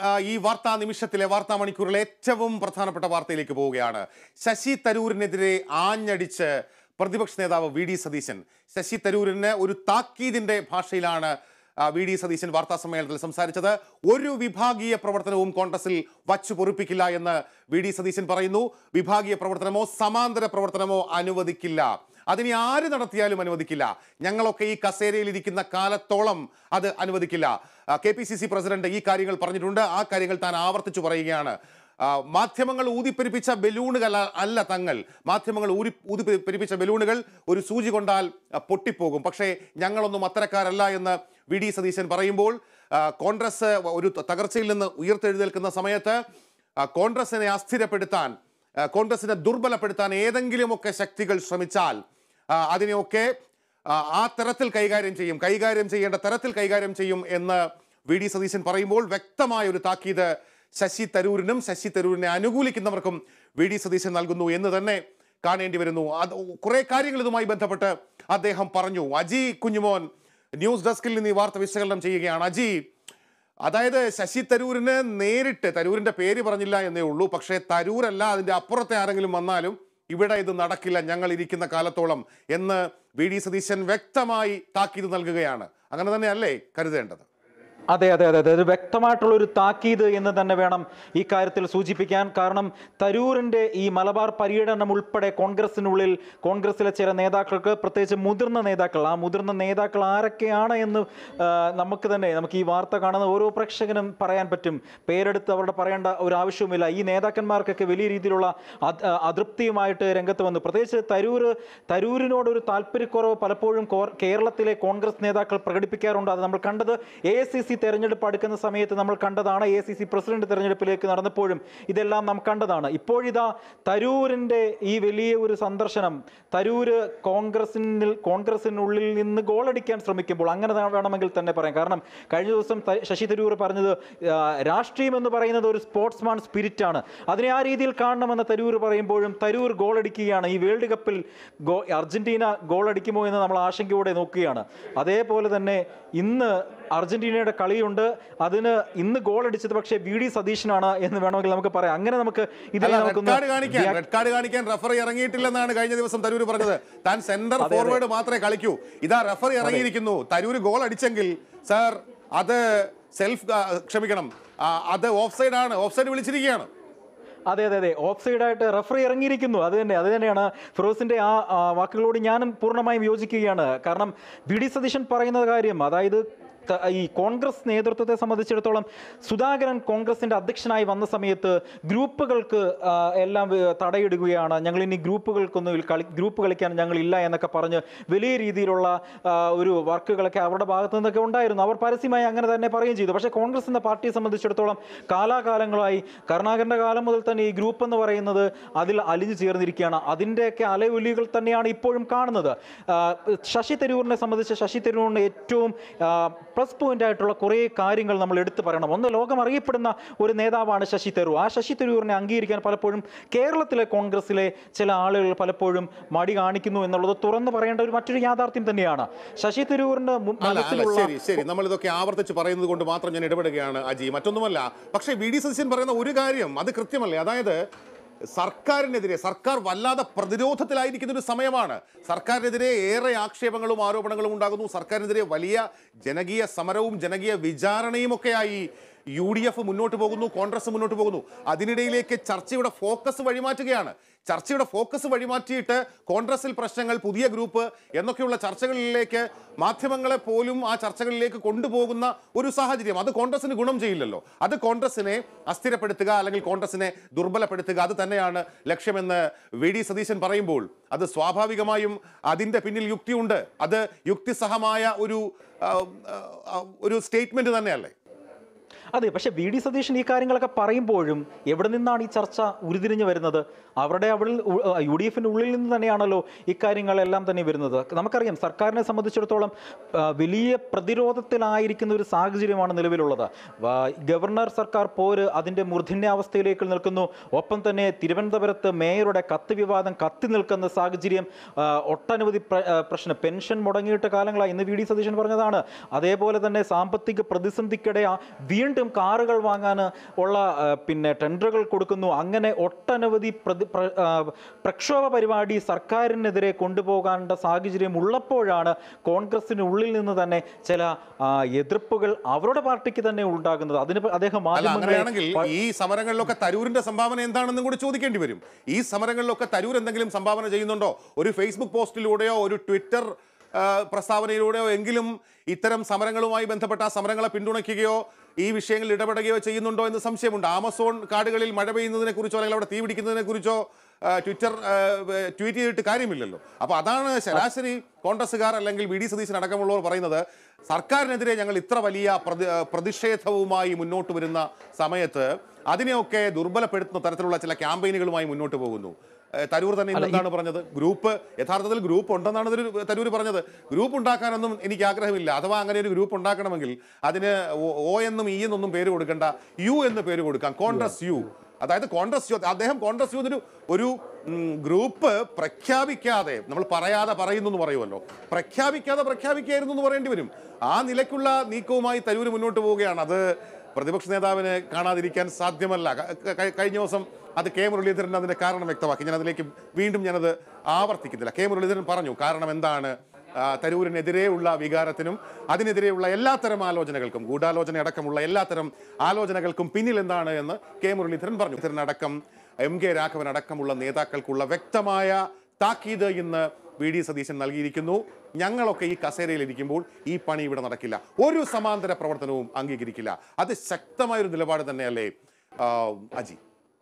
ആ, ഈ വാർത്താ നിമിഷത്തിലെ വാർത്താ മണിക്കൂറിലെ ഏറ്റവും പ്രധാനപ്പെട്ട വാർത്തയിലേക്ക് പോവുകയാണ് ശശി തരൂരിനെതിരെ ആഞ്ഞടിച്ച് പ്രതിപക്ഷ നേതാവ് വി ഡി സതീശൻ ശശി തരൂരിന് ഒരു താക്കീതിന്റെ ഭാഷയിലാണ് ആ, വി ഡി സതീശൻ വാർത്താ സമ്മേളനത്തിൽ സംസാരിച്ചത് ഒരു വിഭാഗീയ പ്രവർത്തനവും കോൺഗ്രസിൽ വച്ചു പൊറുപ്പിക്കില്ല എന്ന് വി ഡി സതീശൻ പറയുന്നു വിഭാഗീയ പ്രവർത്തനമോ സമാന്തര പ്രവർത്തനമോ അനുവദിക്കില്ല അതിനി ആര് നടത്തിയാലും അനുവദിക്കില്ല ഞങ്ങളൊക്കെ ഈ കസേരയിൽ ഇരിക്കുന്ന കാലത്തോളം അത് അനുവദിക്കില്ല K P C C president ഈ കാര്യങ്ങൾ പറഞ്ഞിട്ടുണ്ട് ആ കാര്യങ്ങൾ താൻ ആവർത്തിച്ചു പറയുകയാണ് ആ, മാധ്യമങ്ങൾ ഊതിപ്പെരിപ്പിച്ച ബലൂണുകൾ അ- അല്ല തങ്ങൾ മാധ്യമങ്ങൾ ഊരി ഊതിപ്പെരിപ്പിച്ച ബലൂണുകൾ ഒരു സൂചി കൊണ്ടാൽ ആ, പൊട്ടിപ്പോകും പക്ഷേ ഞങ്ങളൊന്നും അത്തരക്കാരല്ല എന്ന് വി ഡി സതീശൻ പറയുമ്പോൾ ആ, കോൺഗ്രസ് ഒരു തകർച്ചയിൽ നിന്ന് ഉയർത്തെഴുന്നേൽക്കുന്ന സമയത്ത് ആ, കോൺഗ്രസിനെ അസ്ഥിരപ്പെടുത്താൻ ആ, കോൺഗ്രസിനെ ദുർബലപ്പെടുത്താൻ ഏതെങ്കിലുമൊക്കെ ശക്തികൾ ശ്രമിച്ചാൽ ആ, അതിനെയൊക്കെ ആ, ആ തരത്തിൽ കൈകാര്യം ചെയ്യും കൈകാര്യം ചെയ്യേണ്ട തരത്തിൽ കൈകാര്യം ചെയ്യും എന്ന് വി ഡി സതീശൻ പറയുമ്പോൾ വ്യക്തമായ ഒരു താക്കീത് ശശി തരൂരിനും ശശി തരൂരിനെ അനുകൂലിക്കുന്നവർക്കും വി ഡി സതീശൻ നൽകുന്നു എന്ന് തന്നെ കാണേണ്ടി വരുന്നു അത് കുറെ കാര്യങ്ങൾ ഇതുമായി ബന്ധപ്പെട്ട് അദ്ദേഹം പറഞ്ഞു അജി കുഞ്ഞുമോൻ ന്യൂസ് ഡെസ്കിൽ നിന്ന് ഈ വാർത്ത വിശകലനം ചെയ്യുകയാണ് അജി അതായത് ശശി തരൂരിന് നേരിട്ട് തരൂരിന്റെ പേര് പറഞ്ഞില്ല എന്നേ ഉള്ളൂ പക്ഷേ തരൂരല്ല അതിന്റെ അപ്പുറത്തെ ആരെങ്കിലും വന്നാലും ഇവിടെ ഇത് നടക്കില്ല ഞങ്ങൾ ഇരിക്കുന്ന കാലത്തോളം എന്ന് വി ഡി സതീശൻ വ്യക്തമായി താക്കീത് നൽകുകയാണ് അങ്ങനെ തന്നെയല്ലേ കരുതേണ്ടത് അതെ അതെ അതെ അതെ ഒരു വ്യക്തമായിട്ടുള്ള ഒരു താക്കീത് എന്ന് തന്നെ വേണം ഈ കാര്യത്തിൽ സൂചിപ്പിക്കാൻ കാരണം തരൂരിന്റെ ഈ മലബാർ പര്യടനം ഉൾപ്പെടെ കോൺഗ്രസിനുള്ളിൽ കോൺഗ്രസിലെ ചില നേതാക്കൾക്ക് പ്രത്യേകിച്ച് മുതിർന്ന നേതാക്കൾ ആ മുതിർന്ന നേതാക്കൾ ആരൊക്കെയാണ് എന്ന് ആ, നമുക്ക് തന്നെ നമുക്ക് ഈ വാർത്ത കാണുന്ന ഓരോ പ്രേക്ഷകനും പറയാൻ പറ്റും പേരെടുത്ത് അവരുടെ പറയേണ്ട ഒരു ആവശ്യവുമില്ല ഈ നേതാക്കന്മാർക്കൊക്കെ വലിയ രീതിയിലുള്ള അത്- അതൃപ്തിയുമായിട്ട് രംഗത്ത് വന്നു പ്രത്യേകിച്ച് തരൂർ തരൂരിനോട് ഒരു താല്പര്യക്കുറവ് പലപ്പോഴും കോ- കേരളത്തിലെ കോൺഗ്രസ് നേതാക്കൾ പ്രകടിപ്പിക്കാറുണ്ട് അത് നമ്മൾ കണ്ടത് എ സി സി തെരഞ്ഞെടുപ്പ് അടുക്കുന്ന സമയത്ത് നമ്മൾ കണ്ടതാണ് എ സി സി പ്രസിഡന്റ് തെരഞ്ഞെടുപ്പിലേക്ക് നടന്നപ്പോഴും ഇതെല്ലാം നാം കണ്ടതാണ് ഇപ്പോഴിതാ തരൂരിന്റെ ഈ വലിയ ഒരു സന്ദർശനം തരൂര് കോൺഗ്രസിനിൽ കോൺഗ്രസിനുള്ളിൽ നിന്ന് ഗോളടിക്കാൻ ശ്രമിക്കുമ്പോൾ അങ്ങനെ ത- വേണമെങ്കിൽ തന്നെ പറയാം കാരണം കഴിഞ്ഞ ദിവസം ത- ശശി തരൂർ പറഞ്ഞത് ആ, രാഷ്ട്രീയം എന്ന് പറയുന്നത് ഒരു സ്പോർട്സ്മാൻ സ്പിരിറ്റ് ആണ് അതിനെ ആ രീതിയിൽ കാണണമെന്ന് തരൂർ പറയുമ്പോഴും തരൂർ ഗോളടിക്കുകയാണ് ഈ വേൾഡ് കപ്പിൽ ഗോ അർജന്റീന ഗോളടിക്കുമോ എന്ന് നമ്മൾ ആശങ്കയോടെ നോക്കുകയാണ് അതേപോലെ തന്നെ ഇന്ന് അർജന്റീനയുടെ കളിയുണ്ട് അതിന് ഇന്ന് ഗോൾ അടിച്ചത് പക്ഷേ വി ഡി സതീശനാണ് എന്ന് വേണമെങ്കിൽ നമുക്ക് പറയാം അങ്ങനെ നമുക്ക് ഇതിനെ അല്ല റെഡ് നമുക്കൊന്ന് കാർഡ് കാണിക്കാൻ റെഡ് കാർഡ് കാണിക്കാൻ റഫറി ഇറങ്ങിയിട്ടില്ലെന്നാണ് കഴിഞ്ഞ ദിവസം തരൂര് പറഞ്ഞത് താൻ സെന്റർ ഫോർവേഡ് മാത്രമേ കളിക്കൂ ഇതാ റഫറി ഇറങ്ങിയിരിക്കുന്നു തരൂര് ഗോൾ അടിച്ചെങ്കിൽ സാർ അത് സെൽഫ് ക്ഷമിക്കണം ആ, അത് ഓഫ് സൈഡ് ആണ് ഓഫ് സൈഡ് വിളിച്ചിരിക്കുകയാണ് അതെ അതെ അതെ ഓഫ് സൈഡായിട്ട് റഫറി ഇറങ്ങിയിരിക്കുന്നു അത് തന്നെ അത് തന്നെയാണ് ഫിറോസിന്റെ ആ ആ, വാക്കുകളോട് ഞാനും പൂർണ്ണമായും യോജിക്കുകയാണ് കാരണം വി ഡി സതീശൻ പറയുന്ന കാര്യം അതായത് ത- ഈ കോൺഗ്രസ് നേതൃത്വത്തെ സംബന്ധിച്ചിടത്തോളം സുധാകരൻ കോൺഗ്രസിന്റെ അധ്യക്ഷനായി വന്ന സമയത്ത് ഗ്രൂപ്പുകൾക്ക് ആ, എല്ലാം വേ- തടയിടുകയാണ് ഞങ്ങൾ ഇനി ഗ്രൂപ്പുകൾക്കൊന്നും ഇൽ- കളി ഗ്രൂപ്പ് കളിക്കാൻ ഞങ്ങൾ ഇല്ല എന്നൊക്കെ പറഞ്ഞ് വലിയ രീതിയിലുള്ള ആ, ഒരു വർക്കുകളൊക്കെ അവരുടെ ഭാഗത്തു നിന്നൊക്കെ ഉണ്ടായിരുന്നു അവർ പരസ്യമായി അങ്ങനെ തന്നെ പറയുകയും ചെയ്തു പക്ഷേ കോൺഗ്രസ് എന്ന പാർട്ടിയെ സംബന്ധിച്ചിടത്തോളം കാലാകാലങ്ങളായി കരുണാകരന്റെ കാലം മുതൽ തന്നെ ഈ ഗ്രൂപ്പ് എന്ന് പറയുന്നത് അതിൽ അലിഞ്ഞു ചേർന്നിരിക്കുകയാണ് അതിൻ്റെയൊക്കെ അലയൊലികൾ തന്നെയാണ് ഇപ്പോഴും കാണുന്നത് ആ, ശശി തരൂരിനെ സംബന്ധിച്ച് ശശി തരൂരിന് ഏറ്റവും പ്ലസ് പോയിന്റ് ആയിട്ടുള്ള കുറേ കാര്യങ്ങൾ നമ്മൾ എടുത്തു പറയണം ഒന്ന് ലോകം അറിയപ്പെടുന്ന ഒരു നേതാവാണ് ശശി തരൂർ ആ ശശി തരൂരിനെ അംഗീകരിക്കാൻ പലപ്പോഴും കേരളത്തിലെ കോൺഗ്രസിലെ ചില ആളുകൾ പലപ്പോഴും മടി കാണിക്കുന്നു എന്നുള്ളത് തുറന്നു പറയേണ്ട ഒരു മറ്റൊരു യാഥാർത്ഥ്യം തന്നെയാണ് ശശി തരൂരിന്റെ മു- അല്ല അല്ല മനസ്സിലുള്ള ശരി ശരി നമ്മൾ ഇതൊക്കെ ആവർത്തിച്ച് പറയുന്നത് കൊണ്ട് മാത്രം ഞാൻ ഇടപെടുകയാണ് അജി മറ്റൊന്നുമല്ല പക്ഷേ വി ഡി സതീശൻ പറയുന്ന ഒരു കാര്യം അത് കൃത്യമല്ലേ അതായത് സർക്കാരിനെതിരെ സർക്കാർ വല്ലാതെ പ്രതിരോധത്തിലായിരിക്കുന്ന ഒരു സമയമാണ് സർക്കാരിനെതിരെ ഏറെ ആക്ഷേപങ്ങളും ആരോപണങ്ങളും ഉണ്ടാകുന്നു സർക്കാരിനെതിരെ വലിയ ജനകീയ സമരവും ജനകീയ വിചാരണയും ഒക്കെയായി യു ഡി എഫ് മുന്നോട്ട് പോകുന്നു കോൺഗ്രസ് മുന്നോട്ട് പോകുന്നു അതിനിടയിലേക്ക് ചർച്ചയുടെ ഫോക്കസ് വഴിമാറ്റുകയാണ് ചർച്ചയുടെ ഫോക്കസ് വഴിമാറ്റിയിട്ട് കോൺഗ്രസിൽ പ്രശ്നങ്ങൾ പുതിയ ഗ്രൂപ്പ് എന്നൊക്കെയുള്ള ചർച്ചകളിലേക്ക് മാധ്യമങ്ങളെ പോലും ആ ചർച്ചകളിലേക്ക് കൊണ്ടുപോകുന്ന ഒരു സാഹചര്യം അത് കോൺഗ്രസിന് ഗുണം ചെയ്യില്ലല്ലോ അത് കോൺഗ്രസിനെ അസ്ഥിരപ്പെടുത്തുക അല്ലെങ്കിൽ കോൺഗ്രസിനെ ദുർബലപ്പെടുത്തുക അത് തന്നെയാണ് ലക്ഷ്യമെന്ന് വി ഡി സതീശൻ പറയുമ്പോൾ അത് സ്വാഭാവികമായും അതിൻ്റെ പിന്നിൽ യുക്തിയുണ്ട് അത് യുക്തിസഹമായ ഒരു ആ, ആ, ഒരു സ്റ്റേറ്റ്മെന്റ് തന്നെയല്ലേ അതെ പക്ഷെ വി ഡി സതീശൻ ഈ കാര്യങ്ങളൊക്കെ പറയുമ്പോഴും എവിടെ നിന്നാണ് ഈ ചർച്ച ഉരുതിരിഞ്ഞു വരുന്നത് അവരുടെ അവിടെ യു ഡി എഫിൻ്റെ ഉള്ളിൽ നിന്ന് തന്നെയാണല്ലോ ഇക്കാര്യങ്ങളെല്ലാം തന്നെ വരുന്നത് നമുക്കറിയാം സർക്കാരിനെ സംബന്ധിച്ചിടത്തോളം ആ, വലിയ പ്രതിരോധത്തിലായിരിക്കുന്ന ഒരു സാഹചര്യമാണ് നിലവിലുള്ളത് വാ- ഗവർണർ സർക്കാർ പോര് അതിൻ്റെ മൂർധന്യാവസ്ഥയിലേക്ക് നിൽക്കുന്നു ഒപ്പം തന്നെ തിരുവനന്തപുരത്ത് മേയറുടെ കത്ത് വിവാദം കത്തി നിൽക്കുന്ന സാഹചര്യം ആ, ഒട്ടനവധി പ്ര- ആ, പ്രശ്നം പെൻഷൻ മുടങ്ങിയിട്ട് കാലങ്ങളായി ഇന്ന് വി ഡി സതീശൻ പറഞ്ഞതാണ് അതേപോലെ തന്നെ സാമ്പത്തിക പ്രതിസന്ധിക്കിടെ ആ വീണ്ടും വീണ്ടും കാറുകൾ വാങ്ങാൻ ഉള്ള ആ, പിന്നെ ടെൻഡറുകൾ കൊടുക്കുന്നു അങ്ങനെ ഒട്ടനവധി പ്രതി പ്ര- ആ, പ്രക്ഷോഭ പരിപാടി സർക്കാരിനെതിരെ കൊണ്ടുപോകേണ്ട സാഹചര്യം ഉള്ളപ്പോഴാണ് കോൺഗ്രസിന് ഉള്ളിൽ നിന്ന് തന്നെ ചില ആ, എതിർപ്പുകൾ അവരുടെ പാർട്ടിക്ക് തന്നെ ഉണ്ടാകുന്നത് അതിന് അദ്ദേഹം അല്ല മാധ്യമങ്ങളെ അങ്ങനെയാണെങ്കിൽ ഈ സമരങ്ങളിലൊക്കെ തരൂരിന്റെ സംഭാവന എന്താണെന്നും കൂടി ചോദിക്കേണ്ടി വരും ഈ സമരങ്ങളിലൊക്കെ തരൂർ എന്തെങ്കിലും സംഭാവന ചെയ്യുന്നുണ്ടോ ഒരു ഫേസ്ബുക്ക് പോസ്റ്റിലൂടെയോ ഒരു ട്വിറ്റർ ആ, പ്രസ്താവനയിലൂടെയോ എങ്കിലും ഇത്തരം സമരങ്ങളുമായി ബന്ധപ്പെട്ട ആ സമരങ്ങളെ പിന്തുണയ്ക്കുകയോ ഈ വിഷയങ്ങളിൽ ഇടപെടുകയോ ചെയ്യുന്നുണ്ടോ എന്ന് സംശയമുണ്ട് ആമസോൺ കാടുകളിൽ മഴ പെയ്യുന്നതിനെ കുറിച്ചോ അല്ലെങ്കിൽ അവിടെ തീ പിടിക്കുന്നതിനെ കുറിച്ചോ ആ, ട്വിറ്റർ ആ, ട്വീറ്റ് ചെയ്തിട്ട് കാര്യമില്ലല്ലോ അപ്പോൾ അതാണ് ശരാശരി കോൺഗ്രസ്സുകാർ അല്ലെങ്കിൽ വി ഡി സതീശൻ അടക്കമുള്ളവർ പറയുന്നത് സർക്കാരിനെതിരെ ഞങ്ങൾ ഇത്ര വലിയ പ്രതി ആ, പ്രതിഷേധവുമായി മുന്നോട്ട് വരുന്ന സമയത്ത് അതിനെയൊക്കെ ദുർബലപ്പെടുത്തുന്ന തരത്തിലുള്ള ചില ക്യാമ്പയിനുകളുമായി മുന്നോട്ട് പോകുന്നു ഏ, തരൂർ തന്നെ ഇന്ന് എന്താണ് പറഞ്ഞത് ഗ്രൂപ്പ് യഥാർത്ഥത്തിൽ ഗ്രൂപ്പ് ഉണ്ടെന്നാണ് ഇതിൽ തരൂർ പറഞ്ഞത് ഗ്രൂപ്പ് ഉണ്ടാക്കാനൊന്നും എനിക്ക് ആഗ്രഹമില്ല അഥവാ അങ്ങനെ ഒരു ഗ്രൂപ്പ് ഉണ്ടാക്കണമെങ്കിൽ അതിന് ഒ- ഒ എന്നും ഇ എന്നൊന്നും പേര് കൊടുക്കണ്ട യു എന്ന് പേര് കൊടുക്കാം കോൺഗ്രസ് യു അതായത് കോൺഗ്രസ് യു അദ്ദേഹം കോൺഗ്രസ് യു എന്നൊരു ഒരു ഉം, ഗ്രൂപ്പ് പ്രഖ്യാപിക്കാതെ നമ്മൾ പറയാതെ പറയുന്നു എന്ന് പറയുമല്ലോ പ്രഖ്യാപിക്കാതെ പ്രഖ്യാപിക്കായിരുന്നു എന്ന് പറയേണ്ടി വരും ആ നിലയ്ക്കുള്ള നീക്കവുമായി തരൂർ മുന്നോട്ട് പോവുകയാണ് അത് പ്രതിപക്ഷ നേതാവിന് കാണാതിരിക്കാൻ സാധ്യമല്ല ക- ക- കഴിഞ്ഞ ദിവസം അത് കെ മുരളീധരൻ അതിന്റെ കാരണം വ്യക്തമാക്കി ഞാൻ അതിലേക്ക് വീണ്ടും ഞാനത് ആവർത്തിക്കുന്നില്ല കെ മുരളീധരൻ പറഞ്ഞു കാരണം എന്താണ് ആ, തരൂരിനെതിരെയുള്ള വികാരത്തിനും അതിനെതിരെയുള്ള എല്ലാത്തരം ആലോചനകൾക്കും ഗൂഢാലോചന അടക്കമുള്ള എല്ലാത്തരം ആലോചനകൾക്കും പിന്നിൽ എന്താണ് എന്ന് കെ മുരളീധരൻ പറഞ്ഞു മുരളീധരൻ അടക്കം എം കെ രാഘവൻ അടക്കമുള്ള നേതാക്കൾക്കുള്ള വ്യക്തമായ താക്കീത് ഇന്ന് വി ഡി സതീശൻ നൽകിയിരിക്കുന്നു ഞങ്ങളൊക്കെ ഈ കസേരയിൽ ഇരിക്കുമ്പോൾ ഈ പണി ഇവിടെ നടക്കില്ല ഒരു സമാന്തര പ്രവർത്തനവും അംഗീകരിക്കില്ല അത് ശക്തമായൊരു നിലപാട് തന്നെയല്ലേ ആ, അജി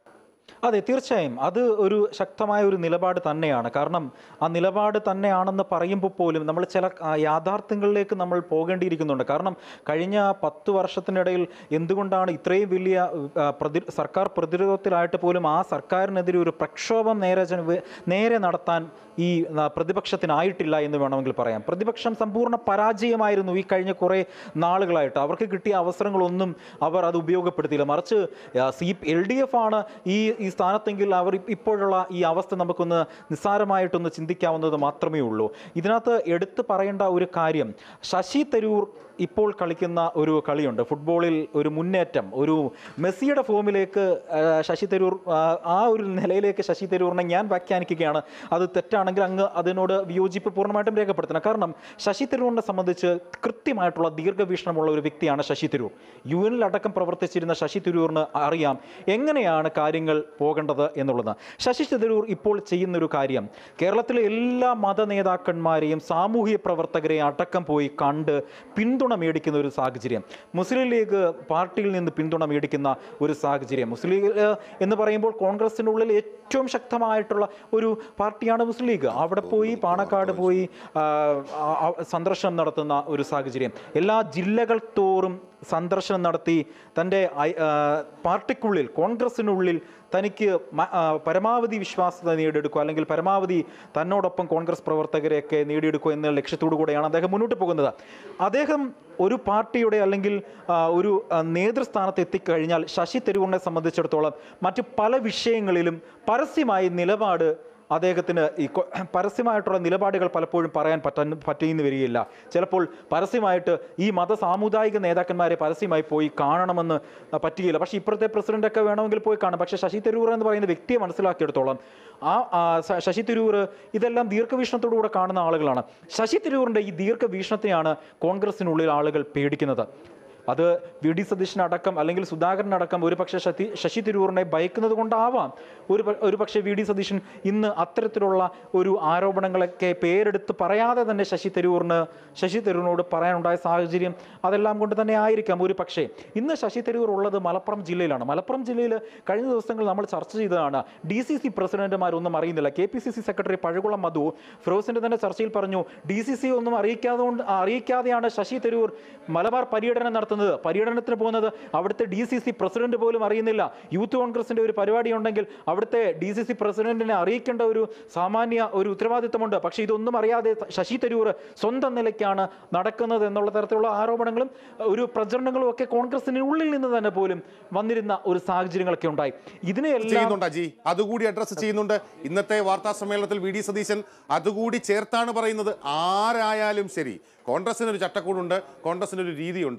അതെ തീർച്ചയായും അത് ഒരു ശക്തമായ ഒരു നിലപാട് തന്നെയാണ് കാരണം ആ നിലപാട് തന്നെയാണെന്ന് പറയുമ്പോൾ പോലും നമ്മൾ ചില ആ, യാഥാർത്ഥ്യങ്ങളിലേക്ക് നമ്മൾ പോകേണ്ടിയിരിക്കുന്നുണ്ട് കാരണം കഴിഞ്ഞ പത്ത് വർഷത്തിനിടയിൽ എന്തുകൊണ്ടാണ് ഇത്രയും വലിയ ആ, പ്രതി സർക്കാർ പ്രതിരോധത്തിലായിട്ട് പോലും ആ സർക്കാരിനെതിരെ ഒരു പ്രക്ഷോഭം നേരെ ജന- വേ- നേരെ നടത്താൻ ഈ ആ, പ്രതിപക്ഷത്തിനായിട്ടില്ല എന്ന് വേണമെങ്കിൽ പറയാം പ്രതിപക്ഷം സമ്പൂർണ്ണ പരാജയമായിരുന്നു ഈ കഴിഞ്ഞ കുറേ നാളുകളായിട്ട് അവർക്ക് കിട്ടിയ അവസരങ്ങളൊന്നും അവർ അത് ഉപയോഗപ്പെടുത്തിയില്ല മറിച്ച് സി എൽ ഡി എഫ് ആണ് ഈ ഈ സ്ഥാനത്തെങ്കിൽ അവർ ഇപ്പ- ഇപ്പോഴുള്ള ഈ അവസ്ഥ നമുക്കൊന്ന് നിസ്സാരമായിട്ടൊന്ന് ചിന്തിക്കാവുന്നത് മാത്രമേ ഉള്ളൂ ഇതിനകത്ത് എടുത്തു പറയേണ്ട ഒരു കാര്യം ശശി തരൂർ ഇപ്പോൾ കളിക്കുന്ന ഒരു കളിയുണ്ട് ഫുട്ബോളിൽ ഒരു മുന്നേറ്റം ഒരു മെസ്സിയുടെ ഫോമിലേക്ക് ആ, ശശി തരൂർ ആ, ആ ഒരു നിലയിലേക്ക് ശശി തരൂറിനെ ഞാൻ വ്യാഖ്യാനിക്കുകയാണ് അത് തെറ്റാണെങ്കിൽ അങ്ങ് അതിനോട് വിയോജിപ്പ് പൂർണ്ണമായിട്ടും രേഖപ്പെടുത്തണം കാരണം ശശി തരൂറിനെ സംബന്ധിച്ച് കൃത്യമായിട്ടുള്ള ദീർഘവീക്ഷണമുള്ള ഒരു വ്യക്തിയാണ് ശശി തരൂർ യു എനിലടക്കം പ്രവർത്തിച്ചിരുന്ന ശശി തരൂറിന് അറിയാം എങ്ങനെയാണ് കാര്യങ്ങൾ പോകേണ്ടത് എന്നുള്ളത് ശശി തരൂർ ഇപ്പോൾ ചെയ്യുന്നൊരു കാര്യം കേരളത്തിലെ എല്ലാ മത നേതാക്കന്മാരെയും സാമൂഹ്യ പ്രവർത്തകരെ അടക്കം പോയി കണ്ട് പിന്തുണ മേടിക്കുന്ന ഒരു സാഹചര്യം മുസ്ലിം ലീഗ് പാർട്ടിയിൽ നിന്ന് പിന്തുണ മേടിക്കുന്ന ഒരു സാഹചര്യം മുസ്ലിം ലീഗ് ഏഹ്, എന്ന് പറയുമ്പോൾ കോൺഗ്രസിനുള്ളിൽ ഏറ്റവും ശക്തമായിട്ടുള്ള ഒരു പാർട്ടിയാണ് മുസ്ലിം ലീഗ് അവിടെ പോയി പാണക്കാട് പോയി ആ, ആ, ആ, സന്ദർശനം നടത്തുന്ന ഒരു സാഹചര്യം എല്ലാ ജില്ലകൾ തോറും സന്ദർശനം നടത്തി തൻ്റെ ഐ- ആ, പാർട്ടിക്കുള്ളിൽ കോൺഗ്രസിനുള്ളിൽ തനിക്ക് മ- ആ, പരമാവധി വിശ്വാസത നേടിയെടുക്കുക അല്ലെങ്കിൽ പരമാവധി തന്നോടൊപ്പം കോൺഗ്രസ് പ്രവർത്തകരെയൊക്കെ നേടിയെടുക്കുക എന്ന ലക്ഷ്യത്തോടു കൂടെയാണ് അദ്ദേഹം മുന്നോട്ട് പോകുന്നത് അദ്ദേഹം ഒരു പാർട്ടിയുടെ അല്ലെങ്കിൽ ആ, ഒരു ആ, നേതൃസ്ഥാനത്ത് എത്തിക്കഴിഞ്ഞാൽ ശശി തരൂരിനെ സംബന്ധിച്ചിടത്തോളം മറ്റ് പല വിഷയങ്ങളിലും പരസ്യമായി നിലപാട് അദ്ദേഹത്തിന് ഈ കൊ- പരസ്യമായിട്ടുള്ള നിലപാടുകൾ പലപ്പോഴും പറയാൻ പറ്റാൻ പറ്റിയെന്ന് വരികയില്ല ചിലപ്പോൾ പരസ്യമായിട്ട് ഈ മത സാമുദായിക നേതാക്കന്മാരെ പരസ്യമായി പോയി കാണണമെന്ന് പറ്റുകയില്ല പക്ഷേ ഇപ്പോഴത്തെ പ്രസിഡന്റൊക്കെ വേണമെങ്കിൽ പോയി കാണാം പക്ഷേ ശശി തരൂർ എന്ന് പറയുന്ന വ്യക്തിയെ മനസ്സിലാക്കിയെടുത്തോളം ആ ആ, സ- ശശി തരൂർ ഇതെല്ലാം ദീർഘവീക്ഷണത്തോടു കൂടെ കാണുന്ന ആളുകളാണ് ശശി തരൂറിൻ്റെ ഈ ദീർഘവീക്ഷണത്തെയാണ് കോൺഗ്രസിനുള്ളിൽ ആളുകൾ പേടിക്കുന്നത് അത് വി ഡി സതീശനടക്കം അല്ലെങ്കിൽ സുധാകരനടക്കം ഒരു പക്ഷേ ശശി ശശി തരൂറിനെ ഭയക്കുന്നത് കൊണ്ടാവാം ഒരു പ- ഒരു പക്ഷേ വി ഡി സതീശൻ ഇന്ന് അത്തരത്തിലുള്ള ഒരു ആരോപണങ്ങളൊക്കെ പേരെടുത്ത് പറയാതെ തന്നെ ശശി തരൂറിന് ശശി തരൂരിനോട് പറയാനുണ്ടായ സാഹചര്യം അതെല്ലാം കൊണ്ട് തന്നെ ആയിരിക്കാം ഒരു പക്ഷേ ഇന്ന് ശശി തരൂർ ഉള്ളത് മലപ്പുറം ജില്ലയിലാണ് മലപ്പുറം ജില്ലയിൽ കഴിഞ്ഞ ദിവസങ്ങൾ നമ്മൾ ചർച്ച ചെയ്തതാണ് ഡി സി സി പ്രസിഡന്റുമാരൊന്നും അറിയുന്നില്ല K P C C secretary Pazhakulam Madhu ഫിറോസിന്റെ തന്നെ ചർച്ചയിൽ പറഞ്ഞു ഡി സി സി ഒന്നും അറിയിക്കാതെ കൊണ്ട് അറിയിക്കാതെയാണ് ശശി തരൂർ മലബാർ പര്യടനം നടത്തുന്നത് പര്യടനത്തിന് പോകുന്നത് അവിടുത്തെ ഡി സി സി പ്രസിഡന്റ് പോലും അറിയുന്നില്ല യൂത്ത് കോൺഗ്രസിന്റെ ഒരു പരിപാടി ഉണ്ടെങ്കിൽ അവിടുത്തെ ഡി സി സി പ്രസിഡന്റിനെ അറിയിക്കേണ്ട ഒരു സാമാന്യ ഒരു ഉത്തരവാദിത്തമുണ്ട് പക്ഷേ ഇതൊന്നും അറിയാതെ ശശി തരൂർ സ്വന്തം നിലയ്ക്കാണ് നടക്കുന്നത് എന്നുള്ള തരത്തിലുള്ള ആരോപണങ്ങളും ഒരു പ്രചരണങ്ങളും ഒക്കെ കോൺഗ്രസിന് ഉള്ളിൽ നിന്ന് തന്നെ പോലും വന്നിരുന്ന ഒരു സാഹചര്യങ്ങളൊക്കെ ഉണ്ടായി ഇതിനെയെല്ലാം ചെയ്യുന്നുണ്ട് അജി അതുകൂടി അഡ്രസ്സ് ചെയ്യുന്നുണ്ട് ഇന്നത്തെ വാർത്താ സമ്മേളനത്തിൽ വി ഡി സതീശൻ അതുകൂടി ചേർത്താണ് പറയുന്നത് ആരായാലും ശരി കോൺഗ്രസിന് ഒരു ചട്ടക്കൂടുണ്ട് കോൺഗ്രസിന് ഒരു രീതിയുണ്ട് അതിനൊരു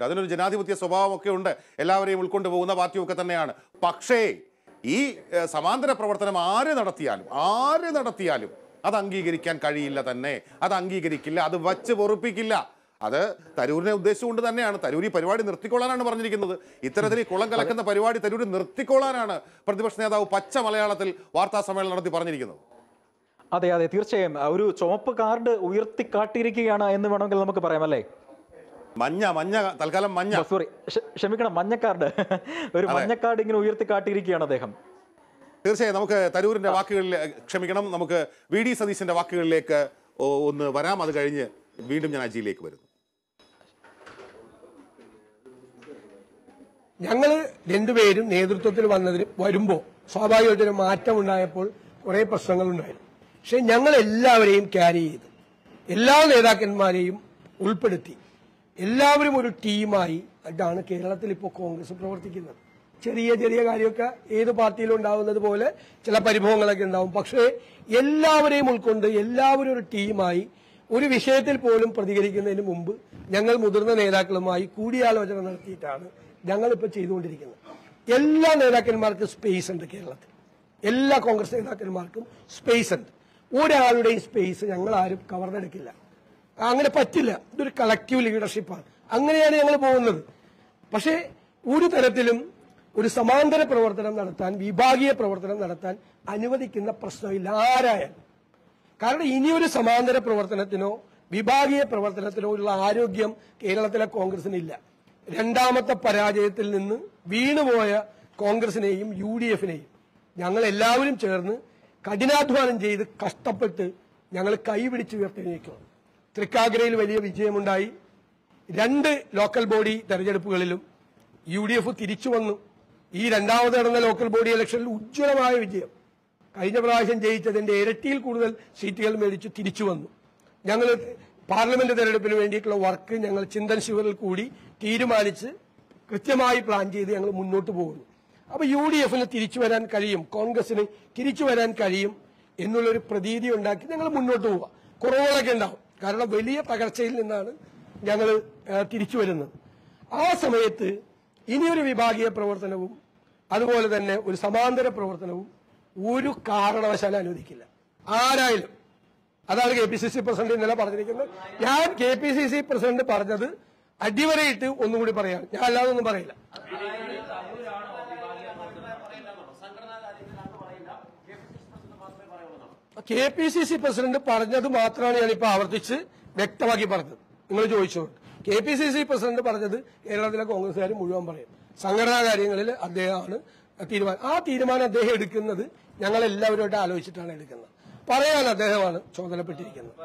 ജനാധിപത്യ സ്വഭാവമൊക്കെ ഉണ്ട് എല്ലാവരെയും ഉൾക്കൊണ്ടു പോകുന്ന പാർട്ടിയൊക്കെ തന്നെയാണ് പക്ഷേ ഈ ഏഹ്, സമാന്തര പ്രവർത്തനം ആര് നടത്തിയാലും ആര് നടത്തിയാലും അത് അംഗീകരിക്കാൻ കഴിയില്ല തന്നെ അത് അംഗീകരിക്കില്ല അത് വച്ച് പൊറുപ്പിക്കില്ല അത് തരൂരിനെ ഉദ്ദേശിച്ചുകൊണ്ട് തന്നെയാണ് തരൂർ ഈ പരിപാടി നിർത്തിക്കൊള്ളാനാണ് പറഞ്ഞിരിക്കുന്നത് ഇത്തരത്തിൽ ഈ കുളം കലക്കുന്ന പരിപാടി തരൂർ നിർത്തിക്കൊള്ളാനാണ് പ്രതിപക്ഷ നേതാവ് പച്ച മലയാളത്തിൽ വാർത്താ സമ്മേളനം നടത്തി പറഞ്ഞിരിക്കുന്നത് അതെ അതെ തീർച്ചയായും ഒരു ചുവപ്പ് കാർഡ് ഉയർത്തിക്കാട്ടിയിരിക്കുകയാണ് എന്ന് വേണമെങ്കിൽ നമുക്ക് പറയാം അല്ലേ മഞ്ഞ മഞ്ഞ തൽക്കാലം മഞ്ഞ സോറി ക്ഷമിക്കണം മഞ്ഞക്കാർഡ് ഒരു മഞ്ഞക്കാർഡ് ഇങ്ങനെ ഉയർത്തിക്കാട്ടിയിരിക്കുകയാണ് അദ്ദേഹം തീർച്ചയായും നമുക്ക് തരൂരിന്റെ വാക്കുകളിൽ ക്ഷമിക്കണം നമുക്ക് വി ഡി സതീശന്റെ വാക്കുകളിലേക്ക് ഒ- ഒന്ന് വരാം അത് കഴിഞ്ഞ് വീണ്ടും ഞാൻ അജിയിലേക്ക് വരുന്നു ഞങ്ങൾ രണ്ടുപേരും നേതൃത്വത്തിൽ വന്നതിന് വരുമ്പോൾ സ്വാഭാവികമായിട്ടൊരു മാറ്റം ഉണ്ടായപ്പോൾ കുറേ പ്രശ്നങ്ങളുണ്ടായിരുന്നു പക്ഷെ ഞങ്ങൾ എല്ലാവരെയും ക്യാരി ചെയ്ത് എല്ലാ നേതാക്കന്മാരെയും ഉൾപ്പെടുത്തി എല്ലാവരും ഒരു ടീമായി ആയിട്ടാണ് കേരളത്തിൽ ഇപ്പോൾ കോൺഗ്രസ് പ്രവർത്തിക്കുന്നത് ചെറിയ ചെറിയ കാര്യമൊക്കെ ഏത് പാർട്ടിയിലും ഉണ്ടാവുന്നത് പോലെ ചില പരിഭവങ്ങളൊക്കെ ഉണ്ടാവും പക്ഷേ എല്ലാവരെയും ഉൾക്കൊണ്ട് എല്ലാവരും ഒരു ടീമായി ഒരു വിഷയത്തിൽ പോലും പ്രതികരിക്കുന്നതിന് മുമ്പ് ഞങ്ങൾ മുതിർന്ന നേതാക്കളുമായി കൂടിയാലോചന നടത്തിയിട്ടാണ് ഞങ്ങളിപ്പോൾ ചെയ്തുകൊണ്ടിരിക്കുന്നത് എല്ലാ നേതാക്കന്മാർക്കും സ്പേസ് ഉണ്ട് കേരളത്തിൽ എല്ലാ കോൺഗ്രസ് നേതാക്കന്മാർക്കും സ്പേസ് ഉണ്ട് ഒരാളുടെയും സ്പേസ് ഞങ്ങൾ ആരും കവർന്നെടുക്കില്ല അങ്ങനെ പറ്റില്ല ഇതൊരു കളക്റ്റീവ് ലീഡർഷിപ്പാണ് അങ്ങനെയാണ് ഞങ്ങൾ പോകുന്നത് പക്ഷേ ഒരു തരത്തിലും ഒരു സമാന്തര പ്രവർത്തനം നടത്താൻ വിഭാഗീയ പ്രവർത്തനം നടത്താൻ അനുവദിക്കുന്ന പ്രശ്നമില്ല ആരായാലും കാരണം ഇനിയൊരു സമാന്തര പ്രവർത്തനത്തിനോ വിഭാഗീയ പ്രവർത്തനത്തിനോ ഉള്ള ആരോഗ്യം കേരളത്തിലെ കോൺഗ്രസിനില്ല രണ്ടാമത്തെ പരാജയത്തിൽ നിന്ന് വീണുപോയ കോൺഗ്രസിനെയും യു ഡി എഫിനെയും ഞങ്ങൾ എല്ലാവരും ചേർന്ന് കഠിനാധ്വാനം ചെയ്ത് കഷ്ടപ്പെട്ട് ഞങ്ങൾ കൈപിടിച്ച് ഉയർത്തെഴുന്നേക്കും തൃക്കാക്കരയിൽ വലിയ വിജയമുണ്ടായി രണ്ട് ലോക്കൽ ബോഡി തെരഞ്ഞെടുപ്പുകളിലും യു ഡി എഫ് തിരിച്ചു വന്നു ഈ രണ്ടാമത് നടന്ന ലോക്കൽ ബോഡി ഇലക്ഷനിൽ ഉജ്ജ്വലമായ വിജയം കഴിഞ്ഞ പ്രാവശ്യം ജയിച്ചതിന്റെ ഇരട്ടിയിൽ കൂടുതൽ സീറ്റുകൾ മേടിച്ചു തിരിച്ചു വന്നു ഞങ്ങൾ പാർലമെന്റ് തെരഞ്ഞെടുപ്പിന് വേണ്ടിയിട്ടുള്ള വർക്ക് ഞങ്ങൾ ചിന്തൻ ശിവറിൽ കൂടി തീരുമാനിച്ച് കൃത്യമായി പ്ലാൻ ചെയ്ത് ഞങ്ങൾ മുന്നോട്ട് പോകുന്നു അപ്പൊ യു ഡി എഫിന് തിരിച്ചു വരാൻ കഴിയും കോൺഗ്രസിന് തിരിച്ചു വരാൻ കഴിയും എന്നുള്ളൊരു പ്രതീതി ഉണ്ടാക്കി ഞങ്ങൾ മുന്നോട്ട് പോവുക കുറവുകളൊക്കെ ഉണ്ടാവും കാരണം വലിയ തകർച്ചയിൽ നിന്നാണ് ഞങ്ങൾ തിരിച്ചു വരുന്നത് ആ സമയത്ത് ഇനിയൊരു വിഭാഗീയ പ്രവർത്തനവും അതുപോലെ തന്നെ ഒരു സമാന്തര പ്രവർത്തനവും ഒരു കാരണവശാലും അനുവദിക്കില്ല ആരായാലും അതാണ് K P C C president ഇന്നലെ പറഞ്ഞിരിക്കുന്നത് ഞാൻ K P C C president പറഞ്ഞത് അടിവരയിട്ട് ഒന്നും കൂടി പറയാം ഞാൻ അല്ലാതെ ഒന്നും പറയില്ല K P C C president പറഞ്ഞത് മാത്രമാണ് ഞാനിപ്പോ ആവർത്തിച്ച് വ്യക്തമാക്കി പറഞ്ഞത് നിങ്ങൾ ചോദിച്ചോണ്ട് K P C C president പറഞ്ഞത് കേരളത്തിലെ കോൺഗ്രസ്സുകാർ മുഴുവൻ പറയും സംഘടനാ കാര്യങ്ങളിൽ അദ്ദേഹമാണ് തീരുമാനം ആ തീരുമാനം അദ്ദേഹം എടുക്കുന്നത് ഞങ്ങൾ എല്ലാവരുമായിട്ട് ആലോചിച്ചിട്ടാണ് എടുക്കുന്നത് പറയാൻ അദ്ദേഹമാണ് ചുമതലപ്പെട്ടിരിക്കുന്നത്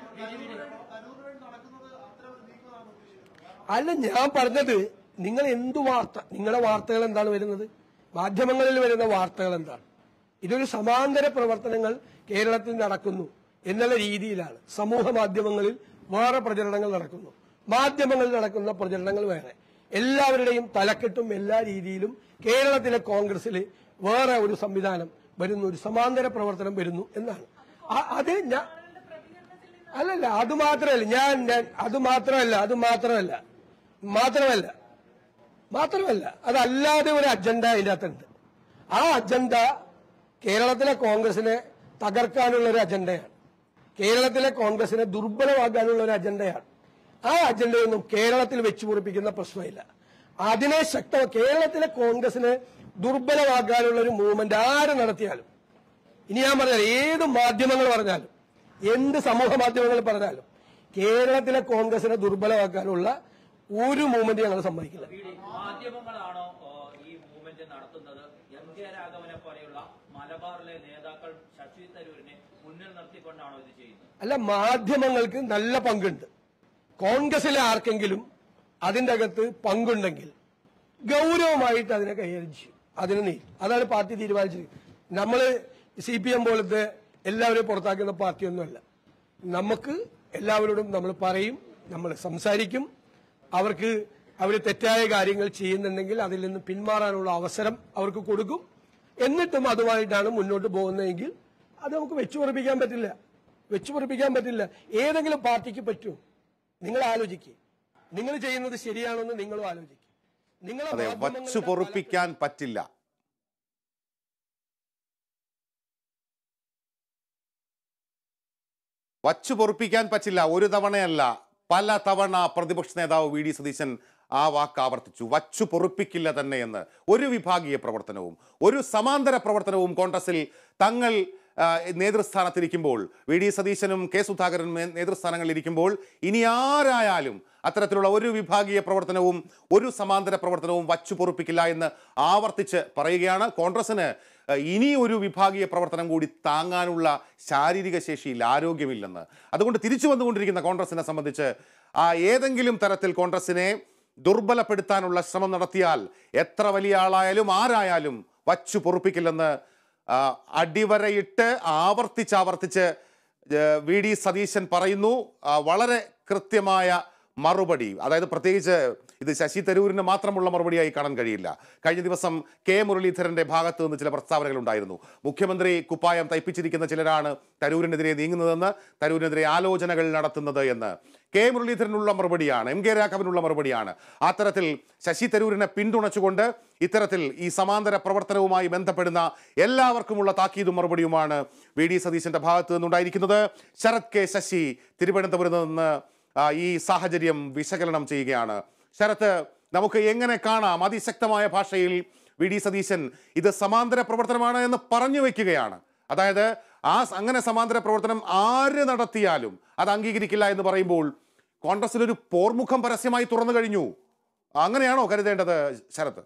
അല്ല ഞാൻ പറഞ്ഞത് നിങ്ങൾ എന്തു വാർത്ത നിങ്ങളുടെ വാർത്തകൾ എന്താണ് വരുന്നത് മാധ്യമങ്ങളിൽ വരുന്ന വാർത്തകൾ എന്താണ് ഇതൊരു സമാന്തര പ്രവർത്തനങ്ങൾ കേരളത്തിൽ നടക്കുന്നു എന്നുള്ള രീതിയിലാണ് സമൂഹ മാധ്യമങ്ങളിൽ വേറെ പ്രചരണങ്ങൾ നടക്കുന്നു മാധ്യമങ്ങളിൽ നടക്കുന്ന പ്രചരണങ്ങൾ വേറെ എല്ലാവരുടെയും തലക്കെട്ടും എല്ലാ രീതിയിലും കേരളത്തിലെ കോൺഗ്രസിൽ വേറെ ഒരു സംവിധാനം വരുന്നു ഒരു സമാന്തര പ്രവർത്തനം വരുന്നു എന്നാണ് ആ- അത് ഞാൻ അല്ലല്ല അത് മാത്രമല്ല ഞാൻ ഞാൻ അത് മാത്രമല്ല അത് മാത്രമല്ല മാത്രമല്ല മാത്രമല്ല അതല്ലാതെ ഒരു അജണ്ട അതിൻ്റെ അകത്തുണ്ട് ആ അജണ്ട കേരളത്തിലെ കോൺഗ്രസിനെ തകർക്കാനുള്ള ഒരു അജണ്ടയാണ് കേരളത്തിലെ കോൺഗ്രസിനെ ദുർബലമാക്കാനുള്ള ഒരു അജണ്ടയാണ് ആ അജണ്ടയൊന്നും കേരളത്തിൽ വെച്ചു പൊറിപ്പിക്കുന്ന പ്രശ്നമില്ല അതിനെ ശക്ത കേരളത്തിലെ കോൺഗ്രസിനെ ദുർബലമാക്കാനുള്ള ഒരു മൂവ്മെന്റ് ആര് നടത്തിയാലും ഇനി ഞാൻ പറഞ്ഞാൽ ഏത് മാധ്യമങ്ങൾ പറഞ്ഞാലും എന്ത് സമൂഹ മാധ്യമങ്ങൾ പറഞ്ഞാലും കേരളത്തിലെ കോൺഗ്രസിനെ ദുർബലമാക്കാനുള്ള ഒരു മൂവ്മെന്റ് ഞങ്ങൾ സമ്മതിക്കില്ല മാധ്യമങ്ങളാണോ ഓ, ഈ മൂവ്മെന്റ് നടത്തുന്നത് എം കെ രാഘവനെ പോലെയുള്ള മലബാറിലെ നേതാക്കൾ ശശി തരൂരിനെ മുന്നിൽ നിർത്തിക്കൊണ്ടാണോ ഇത് ചെയ്യുന്നത് അല്ല മാധ്യമങ്ങൾക്ക് നല്ല പങ്കുണ്ട് കോൺഗ്രസിലെ ആർക്കെങ്കിലും അതിന്റെ അകത്ത് പങ്കുണ്ടെങ്കിൽ ഗൗരവമായിട്ട് അതിനെ കൈകാര്യം ചെയ്യും അതിന് നീ അതാണ് പാർട്ടി തീരുമാനിച്ചത് നമ്മള് സി പി എം പോലത്തെ എല്ലാവരെയും പുറത്താക്കുന്ന പാർട്ടിയൊന്നുമല്ല നമുക്ക് എല്ലാവരോടും നമ്മൾ പറയും നമ്മൾ സംസാരിക്കും അവർക്ക് അവർ തെറ്റായ കാര്യങ്ങൾ ചെയ്യുന്നുണ്ടെങ്കിൽ അതിൽ നിന്ന് പിന്മാറാനുള്ള അവസരം അവർക്ക് കൊടുക്കും എന്നിട്ടും അതുമായിട്ടാണ് മുന്നോട്ട് പോകുന്നതെങ്കിൽ അത് നമുക്ക് വെച്ചു ഉറപ്പിക്കാൻ പറ്റില്ല വെച്ചു ഉറപ്പിക്കാൻ പറ്റില്ല ഏതെങ്കിലും പാർട്ടിക്ക് പറ്റുമോ നിങ്ങൾ ആലോചിക്കുക നിങ്ങൾ ചെയ്യുന്നത് ശരിയാണെന്ന് നിങ്ങളും ആലോചിക്കും നിങ്ങളെ അതെ മാധ്യമങ്ങളുടെ വച്ചു പൊറുപ്പിക്കാൻ പറ്റില്ല വച്ചു പൊറുപ്പിക്കാൻ പറ്റില്ല ഒരു തവണയല്ല പല തവണ പ്രതിപക്ഷ നേതാവ് വി ഡി സതീശൻ ആ വാക്ക് ആവർത്തിച്ചു വച്ചു പൊറുപ്പിക്കില്ല തന്നെ എന്ന് ഒരു വിഭാഗീയ പ്രവർത്തനവും ഒരു സമാന്തര പ്രവർത്തനവും കോൺഗ്രസിൽ തങ്ങൾ ആ, നേതൃസ്ഥാനത്തിരിക്കുമ്പോൾ വി ഡി സതീശനും കെ സുധാകരനും നേ- നേതൃസ്ഥാനങ്ങളിൽ ഇരിക്കുമ്പോൾ ഇനി ആരായാലും അത്തരത്തിലുള്ള ഒരു വിഭാഗീയ പ്രവർത്തനവും ഒരു സമാന്തര പ്രവർത്തനവും വച്ചു പൊറുപ്പിക്കില്ല എന്ന് ആവർത്തിച്ച് പറയുകയാണ് കോൺഗ്രസിന് ഏഹ്, ഇനി ഒരു വിഭാഗീയ പ്രവർത്തനം കൂടി താങ്ങാനുള്ള ശാരീരിക ശേഷിയില്ല ആരോഗ്യമില്ലെന്ന് അതുകൊണ്ട് തിരിച്ചു വന്നുകൊണ്ടിരിക്കുന്ന കോൺഗ്രസിനെ സംബന്ധിച്ച് ആ ഏതെങ്കിലും തരത്തിൽ കോൺഗ്രസിനെ ദുർബലപ്പെടുത്താനുള്ള ശ്രമം നടത്തിയാൽ എത്ര വലിയ ആളായാലും ആരായാലും വച്ചു പൊറുപ്പിക്കില്ലെന്ന് ആ, അടിവരയിട്ട് ആവർത്തിച്ചാവർത്തിച്ച് ഏഹ്, വി ഡി സതീശൻ പറയുന്നു ആ, വളരെ കൃത്യമായ മറുപടി അതായത് പ്രത്യേകിച്ച് ഇത് ശശി തരൂരിന് മാത്രമുള്ള മറുപടിയായി കാണാൻ കഴിയില്ല കഴിഞ്ഞ ദിവസം കെ മുരളീധരന്റെ ഭാഗത്ത് നിന്ന് ചില പ്രസ്താവനകൾ ഉണ്ടായിരുന്നു മുഖ്യമന്ത്രി കുപ്പായം തയ്പ്പിച്ചിരിക്കുന്ന ചിലരാണ് തരൂരിനെതിരെ നീങ്ങുന്നതെന്ന് തരൂരിനെതിരെ ആലോചനകൾ നടത്തുന്നത് എന്ന് കെ മുരളീധരനുള്ള മറുപടിയാണ് എം കെ രാഘവനുള്ള മറുപടിയാണ് അത്തരത്തിൽ ശശി തരൂരിനെ പിന്തുണച്ചുകൊണ്ട് ഇത്തരത്തിൽ ഈ സമാന്തര പ്രവർത്തനവുമായി ബന്ധപ്പെടുന്ന എല്ലാവർക്കുമുള്ള താക്കീതും മറുപടിയുമാണ് വി ഡി സതീശന്റെ ഭാഗത്ത് നിന്നുണ്ടായിരിക്കുന്നത് ശരത് കെ ശശി തിരുവനന്തപുരത്ത് നിന്ന് ആ, ഈ സാഹചര്യം വിശകലനം ചെയ്യുകയാണ് ശരത്ത് നമുക്ക് എങ്ങനെ കാണാം അതിശക്തമായ ഭാഷയിൽ വി ഡി സതീശൻ ഇത് സമാന്തര പ്രവർത്തനമാണ് എന്ന് പറഞ്ഞു വെക്കുകയാണ് അതായത് ആ സ- അങ്ങനെ സമാന്തര പ്രവർത്തനം ആര് നടത്തിയാലും അത് അംഗീകരിക്കില്ല എന്ന് പറയുമ്പോൾ കോൺഗ്രസിലൊരു പോർമുഖം പരസ്യമായി തുറന്നു കഴിഞ്ഞു അങ്ങനെയാണോ കരുതേണ്ടത് ശരത്ത്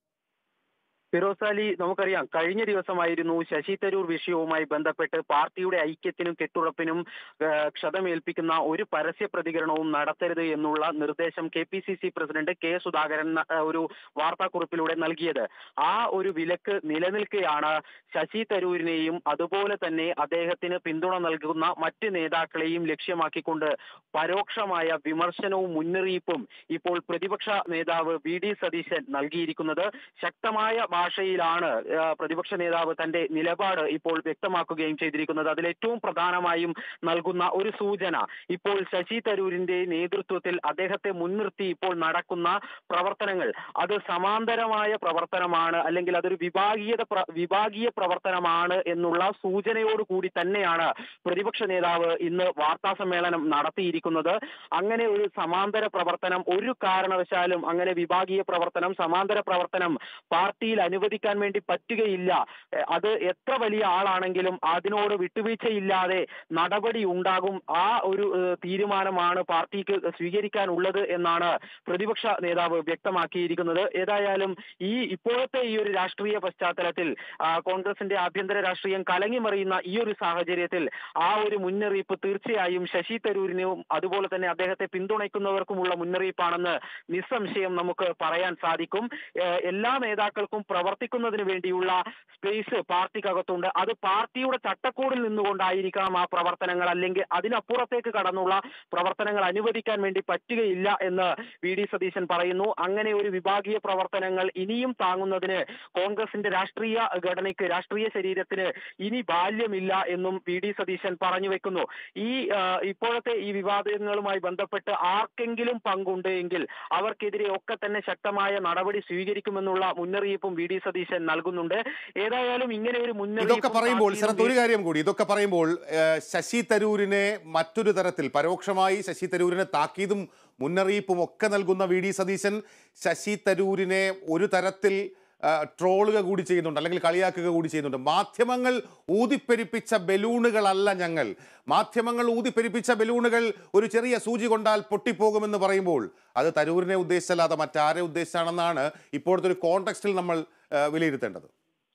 ഫിറോസ് അലി നമുക്കറിയാം കഴിഞ്ഞ ദിവസമായിരുന്നു ശശി തരൂർ വിഷയവുമായി ബന്ധപ്പെട്ട് പാർട്ടിയുടെ ഐക്യത്തിനും കെട്ടുറപ്പിനും ആ, ക്ഷതമേൽപ്പിക്കുന്ന ഒരു പരസ്യ പ്രതികരണവും നടത്തരുത് എന്നുള്ള നിർദ്ദേശം K P C C president K Sudhakaran ആ, ഒരു വാർത്താക്കുറിപ്പിലൂടെ നൽകിയത് ആ ഒരു വിലക്ക് നിലനിൽക്കെയാണ് ശശി തരൂരിനെയും അതുപോലെ തന്നെ അദ്ദേഹത്തിന് പിന്തുണ നൽകുന്ന മറ്റ് നേതാക്കളെയും ലക്ഷ്യമാക്കിക്കൊണ്ട് പരോക്ഷമായ വിമർശനവും മുന്നറിയിപ്പും ഇപ്പോൾ പ്രതിപക്ഷ നേതാവ് വി ഡി സതീശൻ നൽകിയിരിക്കുന്നത് ശക്തമായ ഭാഷയിലാണ് ആ, പ്രതിപക്ഷ നേതാവ് തന്റെ നിലപാട് ഇപ്പോൾ വ്യക്തമാക്കുകയും ചെയ്തിരിക്കുന്നത് അതിൽ ഏറ്റവും പ്രധാനമായും നൽകുന്ന ഒരു സൂചന ഇപ്പോൾ ശശി തരൂരിന്റെ നേതൃത്വത്തിൽ അദ്ദേഹത്തെ മുൻനിർത്തി ഇപ്പോൾ നടക്കുന്ന പ്രവർത്തനങ്ങൾ അത് സമാന്തരമായ പ്രവർത്തനമാണ് അല്ലെങ്കിൽ അതൊരു വിഭാഗീയത പ്ര- വിഭാഗീയ പ്രവർത്തനമാണ് എന്നുള്ള സൂചനയോടുകൂടി തന്നെയാണ് പ്രതിപക്ഷ നേതാവ് ഇന്ന് വാർത്താ സമ്മേളനം നടത്തിയിരിക്കുന്നത് അങ്ങനെ ഒരു സമാന്തര പ്രവർത്തനം ഒരു കാരണവശാലും അങ്ങനെ വിഭാഗീയ പ്രവർത്തനം സമാന്തര പ്രവർത്തനം പാർട്ടിയിൽ അനുവദിക്കാൻ വേണ്ടി പറ്റുകയില്ല എഹ് അത് എത്ര വലിയ ആളാണെങ്കിലും അതിനോട് വിട്ടുവീഴ്ചയില്ലാതെ നടപടി ഉണ്ടാകും ആ ഒരു ഏഹ്, തീരുമാനമാണ് പാർട്ടിക്ക് സ്വീകരിക്കാനുള്ളത് എന്നാണ് പ്രതിപക്ഷ നേതാവ് വ്യക്തമാക്കിയിരിക്കുന്നത് ഏതായാലും ഈ ഇപ്പോഴത്തെ ഈ ഒരു രാഷ്ട്രീയ പശ്ചാത്തലത്തിൽ ആ, കോൺഗ്രസിന്റെ ആഭ്യന്തര രാഷ്ട്രീയം കലങ്ങിമറിയുന്ന ഈ ഒരു സാഹചര്യത്തിൽ ആ ഒരു മുന്നറിയിപ്പ് തീർച്ചയായും ശശി തരൂരിനും അതുപോലെ തന്നെ അദ്ദേഹത്തെ പിന്തുണയ്ക്കുന്നവർക്കുമുള്ള മുന്നറിയിപ്പാണെന്ന് നിസ്സംശയം നമുക്ക് പറയാൻ സാധിക്കും ഏഹ് എല്ലാ നേതാക്കൾക്കും പ്രവർത്തിക്കുന്നതിന് വേണ്ടിയുള്ള സ്പേസ് പാർട്ടിക്കകത്തുണ്ട് അത് പാർട്ടിയുടെ ചട്ടക്കൂടിൽ നിന്നുകൊണ്ടായിരിക്കണം ആ പ്രവർത്തനങ്ങൾ അല്ലെങ്കിൽ അതിനപ്പുറത്തേക്ക് കടന്നുള്ള പ്രവർത്തനങ്ങൾ അനുവദിക്കാൻ വേണ്ടി പറ്റുകയില്ല എന്ന് വി ഡി സതീശൻ പറയുന്നു അങ്ങനെ ഒരു വിഭാഗീയ പ്രവർത്തനങ്ങൾ ഇനിയും താങ്ങുന്നതിന് കോൺഗ്രസിന്റെ രാഷ്ട്രീയ ഘടനയ്ക്ക് രാഷ്ട്രീയ ശരീരത്തിന് ഇനി ബാല്യമില്ല എന്നും വി ഡി സതീശൻ പറഞ്ഞു വെക്കുന്നു ഈ ആ, ഇപ്പോഴത്തെ ഈ വിവാദങ്ങളുമായി ബന്ധപ്പെട്ട് ആർക്കെങ്കിലും പങ്കുണ്ട് എങ്കിൽ അവർക്കെതിരെ ഒക്കെ തന്നെ ശക്തമായ നടപടി സ്വീകരിക്കുമെന്നുള്ള മുന്നറിയിപ്പും വി ഡി സതീശൻ നൽകുന്നുണ്ട് ഏതായാലും ഇങ്ങനെ ഒരു ഇതൊക്കെ മുന്നറിയിപ്പ് പറയുമ്പോൾ പാർട്ടിയിൽ ശരത്ത് ഒരു കാര്യം കൂടി ഇതൊക്കെ പറയുമ്പോൾ ഏഹ്, ശശി തരൂരിനെ മറ്റൊരു തരത്തിൽ പരോക്ഷമായി ശശി തരൂരിനെ താക്കീതും മുന്നറിയിപ്പും ഒക്കെ നൽകുന്ന വി ഡി സതീശൻ ശശി തരൂരിനെ ഒരു തരത്തിൽ ആ, ട്രോളുക കൂടി ചെയ്യുന്നുണ്ട് അല്ലെങ്കിൽ കളിയാക്കുക കൂടി ചെയ്യുന്നുണ്ട് മാധ്യമങ്ങൾ ഊതിപ്പെരിപ്പിച്ച ബലൂണുകളല്ല ഞങ്ങൾ മാധ്യമങ്ങൾ ഊതിപ്പെരിപ്പിച്ച ബലൂണുകൾ ഒരു ചെറിയ സൂചി കൊണ്ടാൽ പൊട്ടിപ്പോകുമെന്ന് പറയുമ്പോൾ അത് തരൂരിനെ ഉദ്ദേശിച്ചല്ലാതെ മറ്റാരെ ഉദ്ദേശിച്ചാണെന്നാണ് ഇപ്പോഴത്തെ ഒരു കോണ്ടെക്സ്റ്റിൽ നമ്മൾ ആ, വിലയിരുത്തേണ്ടത്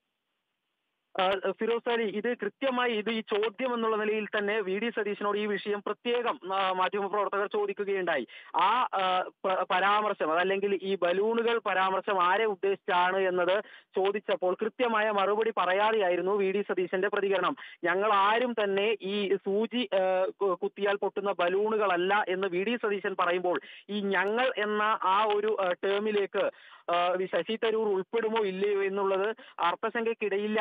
ആ, ഫിറോസ് അലി ഇത് കൃത്യമായി ഇത് ഈ ചോദ്യം എന്നുള്ള നിലയിൽ തന്നെ വി ഡി സതീശനോട് ഈ വിഷയം പ്രത്യേകം ആ, മാധ്യമപ്രവർത്തകർ ചോദിക്കുകയുണ്ടായി ആ ആ, പ- പരാമർശം അതല്ലെങ്കിൽ ഈ ബലൂണുകൾ പരാമർശം ആരെ ഉദ്ദേശിച്ചാണ് എന്നത് ചോദിച്ചപ്പോൾ കൃത്യമായ മറുപടി പറയാതെയായിരുന്നു വി ഡി സതീശന്റെ പ്രതികരണം ഞങ്ങൾ ആരും തന്നെ ഈ സൂചി ആ, കു- കുത്തിയാൽ പൊട്ടുന്ന ബലൂണുകളല്ല എന്ന് വി ഡി സതീശൻ പറയുമ്പോൾ ഈ ഞങ്ങൾ എന്ന ആ ഒരു ആ, ടേമിലേക്ക് ആ, ഈ ശശി തരൂർ ഉൾപ്പെടുമോ ഇല്ലയോ എന്നുള്ളത് അർത്ഥശങ്കയ്ക്കിടയില്ലാതെ വണ്ണം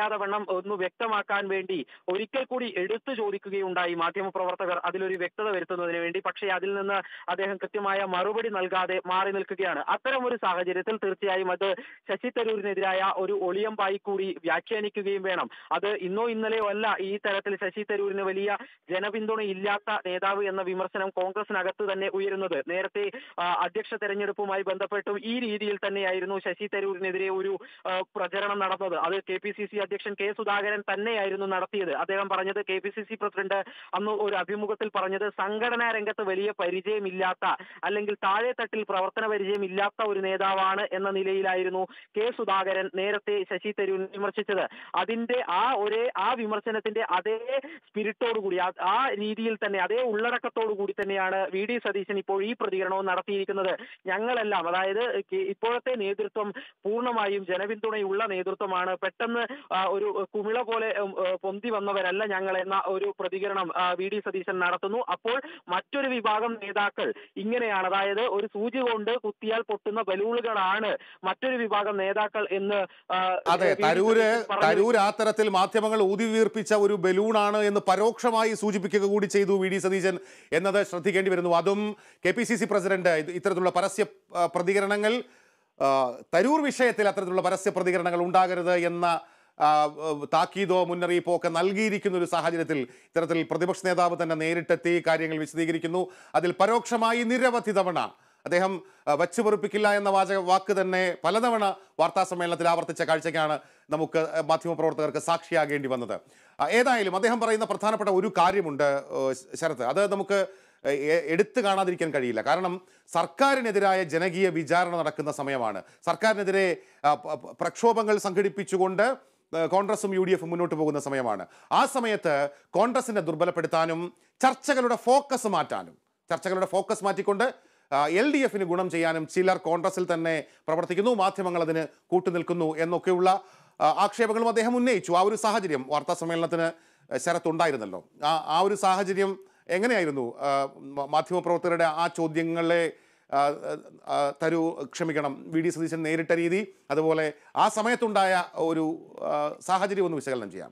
ഒന്ന് വ്യക്തമാക്കാൻ വേണ്ടി ഒരിക്കൽ കൂടി എടുത്തു ചോദിക്കുകയുണ്ടായി മാധ്യമപ്രവർത്തകർ അതിലൊരു വ്യക്തത വരുത്തുന്നതിന് വേണ്ടി പക്ഷേ അതിൽ നിന്ന് അദ്ദേഹം കൃത്യമായ മറുപടി നൽകാതെ മാറി നിൽക്കുകയാണ് അത്തരം ഒരു സാഹചര്യത്തിൽ തീർച്ചയായും അത് ശശി തരൂരിനെതിരായ ഒരു ഒളിയമ്പായി കൂടി വ്യാഖ്യാനിക്കുകയും വേണം അത് ഇന്നോ ഇന്നലെയോ അല്ല ഈ തരത്തിൽ ശശി തരൂരിന് വലിയ ജനപിന്തുണ ഇല്ലാത്ത നേതാവ് എന്ന വിമർശനം കോൺഗ്രസിനകത്ത് തന്നെ ഉയരുന്നത് നേരത്തെ ആ, അധ്യക്ഷ തെരഞ്ഞെടുപ്പുമായി ബന്ധപ്പെട്ടും ഈ രീതിയിൽ തന്നെയായിരുന്നു ശശി തരൂരിനെതിരെ ഒരു ആ, പ്രചരണം നടന്നത് അത് കെ പി സി സി അധ്യക്ഷൻ കെ സുധാകരൻ തന്നെയായിരുന്നു നടത്തിയത് അദ്ദേഹം പറഞ്ഞത് K P C C president അന്ന് ഒരു അഭിമുഖത്തിൽ പറഞ്ഞത് സംഘടനാ രംഗത്ത് വലിയ പരിചയമില്ലാത്ത അല്ലെങ്കിൽ താഴെത്തട്ടിൽ പ്രവർത്തന പരിചയമില്ലാത്ത ഒരു നേതാവാണ് എന്ന നിലയിലായിരുന്നു കെ സുധാകരൻ നേരത്തെ ശശി തരൂരിനെ വിമർശിച്ചത് അതിന്റെ ആ ഒരേ ആ വിമർശനത്തിന്റെ അതേ സ്പിരിറ്റോട് കൂടി ആ- ആ രീതിയിൽ തന്നെ അതേ ഉള്ളടക്കത്തോടു കൂടി തന്നെയാണ് വി ഡി സതീശൻ ഇപ്പോൾ ഈ പ്രതികരണവും നടത്തിയിരിക്കുന്നത് ഞങ്ങളെല്ലാം അതായത് കെ- ഇപ്പോഴത്തെ നേതൃത്വം പൂർണ്ണമായും ജനപിന്തുണയുള്ള നേതൃത്വമാണ് പെട്ടെന്ന് ആ, ഒരു കുമിള പോലെ ഉം, ഏ, പൊന്തി വന്നവരല്ല ഞങ്ങൾ എന്ന ഒരു പ്രതികരണം ആ, വി ഡി സതീശൻ നടത്തുന്നു അപ്പോൾ മറ്റൊരു വിഭാഗം നേതാക്കൾ ഇങ്ങനെയാണ് അതായത് ഒരു സൂചി കൊണ്ട് കുത്തിയാൽ പൊട്ടുന്ന ബലൂണുകളാണ് മറ്റൊരു വിഭാഗം നേതാക്കൾ എന്ന് ആ, അതെ വി ഡി തരൂര് സതീശൻ പറഞ്ഞു. തരൂർ ആ തരത്തിൽ മാധ്യമങ്ങൾ ഊതിവീർപ്പിച്ച ഒരു ബലൂണാണ് എന്ന് പരോക്ഷമായി സൂചിപ്പിക്കുക കൂടി ചെയ്തു വി ഡി സതീശൻ എന്നത് ശ്രദ്ധിക്കേണ്ടി വരുന്നു അതും K P C C president ഇത് ഇത്തരത്തിലുള്ള പരസ്യ ആ, പ്രതികരണങ്ങൾ ആ, തരൂർ വിഷയത്തിൽ അത്തരത്തിലുള്ള പരസ്യ പ്രതികരണങ്ങൾ ഉണ്ടാകരുത് എന്ന ആ, താക്കീതോ മുന്നറിയിപ്പോ ഒക്കെ നൽകിയിരിക്കുന്ന ഒരു സാഹചര്യത്തിൽ ഇത്തരത്തിൽ പ്രതിപക്ഷ നേതാവ് തന്നെ നേരിട്ടെത്തി കാര്യങ്ങൾ വിശദീകരിക്കുന്നു അതിൽ പരോക്ഷമായി നിരവധി തവണ അദ്ദേഹം ആ, വച്ചു പൊറുപ്പിക്കില്ല എന്ന വാചക വാക്ക് തന്നെ പലതവണ വാർത്താ സമ്മേളനത്തിൽ ആവർത്തിച്ച കാഴ്ചയ്ക്കാണ് നമുക്ക് ആ, മാധ്യമപ്രവർത്തകർക്ക് സാക്ഷിയാകേണ്ടി വന്നത് ആ, ഏതായാലും അദ്ദേഹം പറയുന്ന പ്രധാനപ്പെട്ട ഒരു കാര്യമുണ്ട് ഏ, ശരത്ത് അത് നമുക്ക് എ- എടുത്തു കാണാതിരിക്കാൻ കഴിയില്ല കാരണം സർക്കാരിനെതിരായ ജനകീയ വിചാരണ നടക്കുന്ന സമയമാണ് സർക്കാരിനെതിരെ ആ, പ- പ- പ്രക്ഷോഭങ്ങൾ സംഘടിപ്പിച്ചുകൊണ്ട് ഏ, കോൺഗ്രസും യു ഡി എഫും മുന്നോട്ട് പോകുന്ന സമയമാണ് ആ സമയത്ത് കോൺഗ്രസിനെ ദുർബലപ്പെടുത്താനും ചർച്ചകളുടെ ഫോക്കസ് മാറ്റാനും ചർച്ചകളുടെ ഫോക്കസ് മാറ്റിക്കൊണ്ട് എൽ ഡി എഫിന് ഗുണം ചെയ്യാനും ചിലർ കോൺഗ്രസിൽ തന്നെ പ്രവർത്തിക്കുന്നു മാധ്യമങ്ങൾ അതിന് കൂട്ടുനിൽക്കുന്നു എന്നൊക്കെയുള്ള ആ, ആക്ഷേപങ്ങളും അദ്ദേഹം ഉന്നയിച്ചു ആ ഒരു സാഹചര്യം വാർത്താ സമ്മേളനത്തിന് ശരത്തുണ്ടായിരുന്നല്ലോ ആ ആ ഒരു സാഹചര്യം എങ്ങനെയായിരുന്നു ആ, മ- മാധ്യമപ്രവർത്തകരുടെ ആ ചോദ്യങ്ങളെ ആ, ആ, തരൂ ക്ഷമിക്കണം വി ഡി സതീശൻ നേരിട്ട രീതി അതുപോലെ ആ സമയത്തുണ്ടായ ഒരു ആ, സാഹചര്യം ഒന്ന് വിശകലനം ചെയ്യാമോ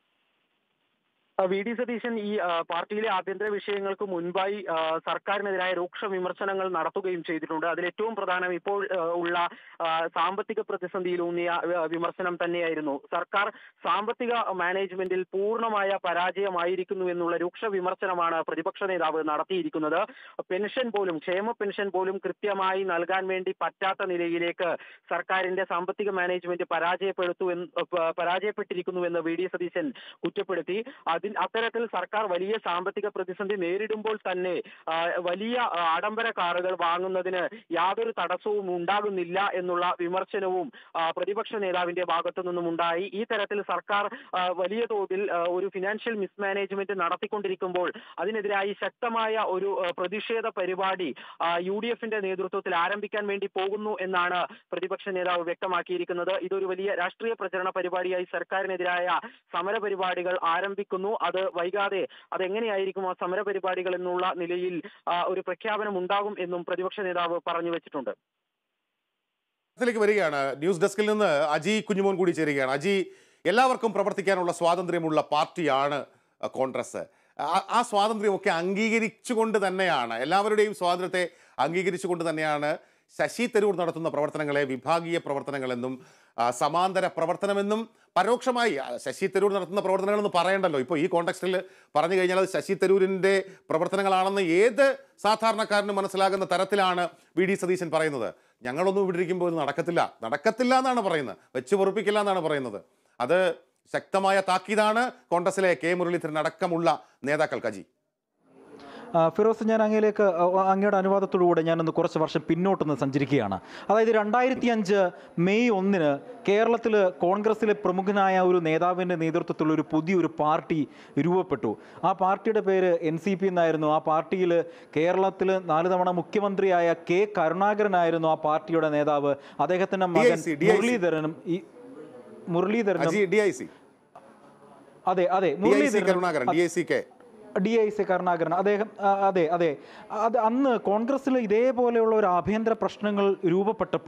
ആ, വി ഡി സതീശൻ ഈ ആ, പാർട്ടിയിലെ ആഭ്യന്തര വിഷയങ്ങൾക്ക് മുൻപായി ആ, സർക്കാരിനെതിരായ രൂക്ഷ വിമർശനങ്ങൾ നടത്തുകയും ചെയ്തിട്ടുണ്ട് അതിൽ ഏറ്റവും പ്രധാനം ഇപ്പോൾ ആ, ഉള്ള ആ, സാമ്പത്തിക പ്രതിസന്ധിയിലൂന്നിയ ആ, വിമർശനം തന്നെയായിരുന്നു സർക്കാർ സാമ്പത്തിക മാനേജ്മെന്റിൽ പൂർണ്ണമായ പരാജയമായിരിക്കുന്നു എന്നുള്ള രൂക്ഷ വിമർശനമാണ് പ്രതിപക്ഷ നേതാവ് നടത്തിയിരിക്കുന്നത് പെൻഷൻ പോലും ക്ഷേമ പെൻഷൻ പോലും കൃത്യമായി നൽകാൻ വേണ്ടി പറ്റാത്ത നിലയിലേക്ക് സർക്കാരിന്റെ സാമ്പത്തിക മാനേജ്മെന്റ് പരാജയപ്പെടുത്തു എന്ന് പ- പരാജയപ്പെട്ടിരിക്കുന്നുവെന്ന് വി ഡി സതീശൻ കുറ്റപ്പെടുത്തി അതിൽ അത്തരത്തിൽ സർക്കാർ വലിയ സാമ്പത്തിക പ്രതിസന്ധി നേരിടുമ്പോൾ തന്നെ ആ, വലിയ ആ, ആഡംബര കാറുകൾ വാങ്ങുന്നതിന് യാതൊരു തടസ്സവും ഉണ്ടാകുന്നില്ല എന്നുള്ള വിമർശനവും ആ, പ്രതിപക്ഷ നേതാവിന്റെ ഭാഗത്തു നിന്നും ഉണ്ടായി ഈ തരത്തിൽ സർക്കാർ ആ, വലിയ തോതിൽ ആ, ഒരു ഫിനാൻഷ്യൽ മിസ്മാനേജ്മെന്റ് നടത്തിക്കൊണ്ടിരിക്കുമ്പോൾ അതിനെതിരായി ശക്തമായ ഒരു ആ, പ്രതിഷേധ പരിപാടി യു ഡി എഫിന്റെ നേതൃത്വത്തിൽ ആരംഭിക്കാൻ വേണ്ടി പോകുന്നു എന്നാണ് പ്രതിപക്ഷ നേതാവ് വ്യക്തമാക്കിയിരിക്കുന്നത് ഇതൊരു വലിയ രാഷ്ട്രീയ പ്രചരണ പരിപാടിയായി സർക്കാരിനെതിരായ സമര പരിപാടികൾ ആരംഭിക്കുന്നു അത് വൈകാതെ അതെങ്ങനെയായിരിക്കും ആ സമര പരിപാടികൾ എന്നുള്ള നിലയിൽ ആ, ഒരു പ്രഖ്യാപനം ഉണ്ടാകും എന്നും പ്രതിപക്ഷ നേതാവ് പറഞ്ഞു വെച്ചിട്ടുണ്ട് ത്തിലേക്ക് വരികയാണ് ന്യൂസ് ഡെസ്കിൽ നിന്ന് അജി കുഞ്ഞുമോൻ കൂടി ചേരുകയാണ് അജി എല്ലാവർക്കും പ്രവർത്തിക്കാനുള്ള സ്വാതന്ത്ര്യമുള്ള പാർട്ടിയാണ് അഹ്, കോൺഗ്രസ് ആ- ആ സ്വാതന്ത്ര്യമൊക്കെ അംഗീകരിച്ചുകൊണ്ട് തന്നെയാണ് എല്ലാവരുടെയും സ്വാതന്ത്ര്യത്തെ അംഗീകരിച്ചുകൊണ്ട് തന്നെയാണ് ശശി തരൂർ നടത്തുന്ന പ്രവർത്തനങ്ങളെ വിഭാഗീയ പ്രവർത്തനങ്ങളെന്നും ആ, സമാന്തര പ്രവർത്തനമെന്നും പരോക്ഷമായി ആ, ശശി തരൂർ നടത്തുന്ന പ്രവർത്തനങ്ങളെന്ന് പറയണ്ടല്ലോ ഇപ്പോൾ ഈ കോണ്ടക്സ്റ്റിൽ പറഞ്ഞു കഴിഞ്ഞാൽ അത് ശശി തരൂരിൻ്റെ പ്രവർത്തനങ്ങളാണെന്ന് ഏത് സാധാരണക്കാരനും മനസ്സിലാകുന്ന തരത്തിലാണ് വി ഡി സതീശൻ പറയുന്നത് ഞങ്ങളൊന്നും ഇവിടെ ഇരിക്കുമ്പോൾ ഇത് നടക്കത്തില്ല നടക്കത്തില്ല എന്നാണ് പറയുന്നത് വെച്ച് പൊറുപ്പിക്കില്ല എന്നാണ് പറയുന്നത് അത് ശക്തമായ താക്കീതാണ് കോൺഗ്രസിലെ കെ മുരളീധരൻ അടക്കമുള്ള നേതാക്കൾക്ക് അജി ആ, ഫിറോസ് ഞാൻ അങ്ങയിലേക്ക് ആ, അങ്ങയുടെ അനുവാദത്തോടുകൂടെ ഞാനൊന്ന് കുറച്ച് വർഷം പിന്നോട്ടൊന്ന് സഞ്ചരിക്കുകയാണ് അതായത് രണ്ടായിരത്തി അഞ്ച് മെയ് ഒന്നിന് കേരളത്തിൽ കോൺഗ്രസിലെ പ്രമുഖനായ ഒരു നേതാവിൻ്റെ നേതൃത്വത്തിലുള്ള ഒരു പുതിയൊരു പാർട്ടി രൂപപ്പെട്ടു ആ പാർട്ടിയുടെ പേര് എൻ സി പി എന്നായിരുന്നു ആ പാർട്ടിയിൽ കേരളത്തിൽ നാല് തവണ മുഖ്യമന്ത്രിയായ കെ കരുണാകരനായിരുന്നു ആ പാർട്ടിയുടെ നേതാവ് അദ്ദേഹത്തിൻ്റെ മകൻ DIC, DIC. മുരളീധരനും ഈ മുരളീധരനും അജി ഡി ഐ സി അതെ അതെ ഡി ഐ സി മുരളീധരനും Karunakaran D I C K D I C Karunakaran അദ്ദേഹം ആ, അതെ അതെ അത് അന്ന് കോൺഗ്രസ്സിൽ ഇതേപോലെയുള്ള ഒരു ആഭ്യന്തര പ്രശ്നങ്ങൾ രൂപപ്പെട്ടപ്പോൾ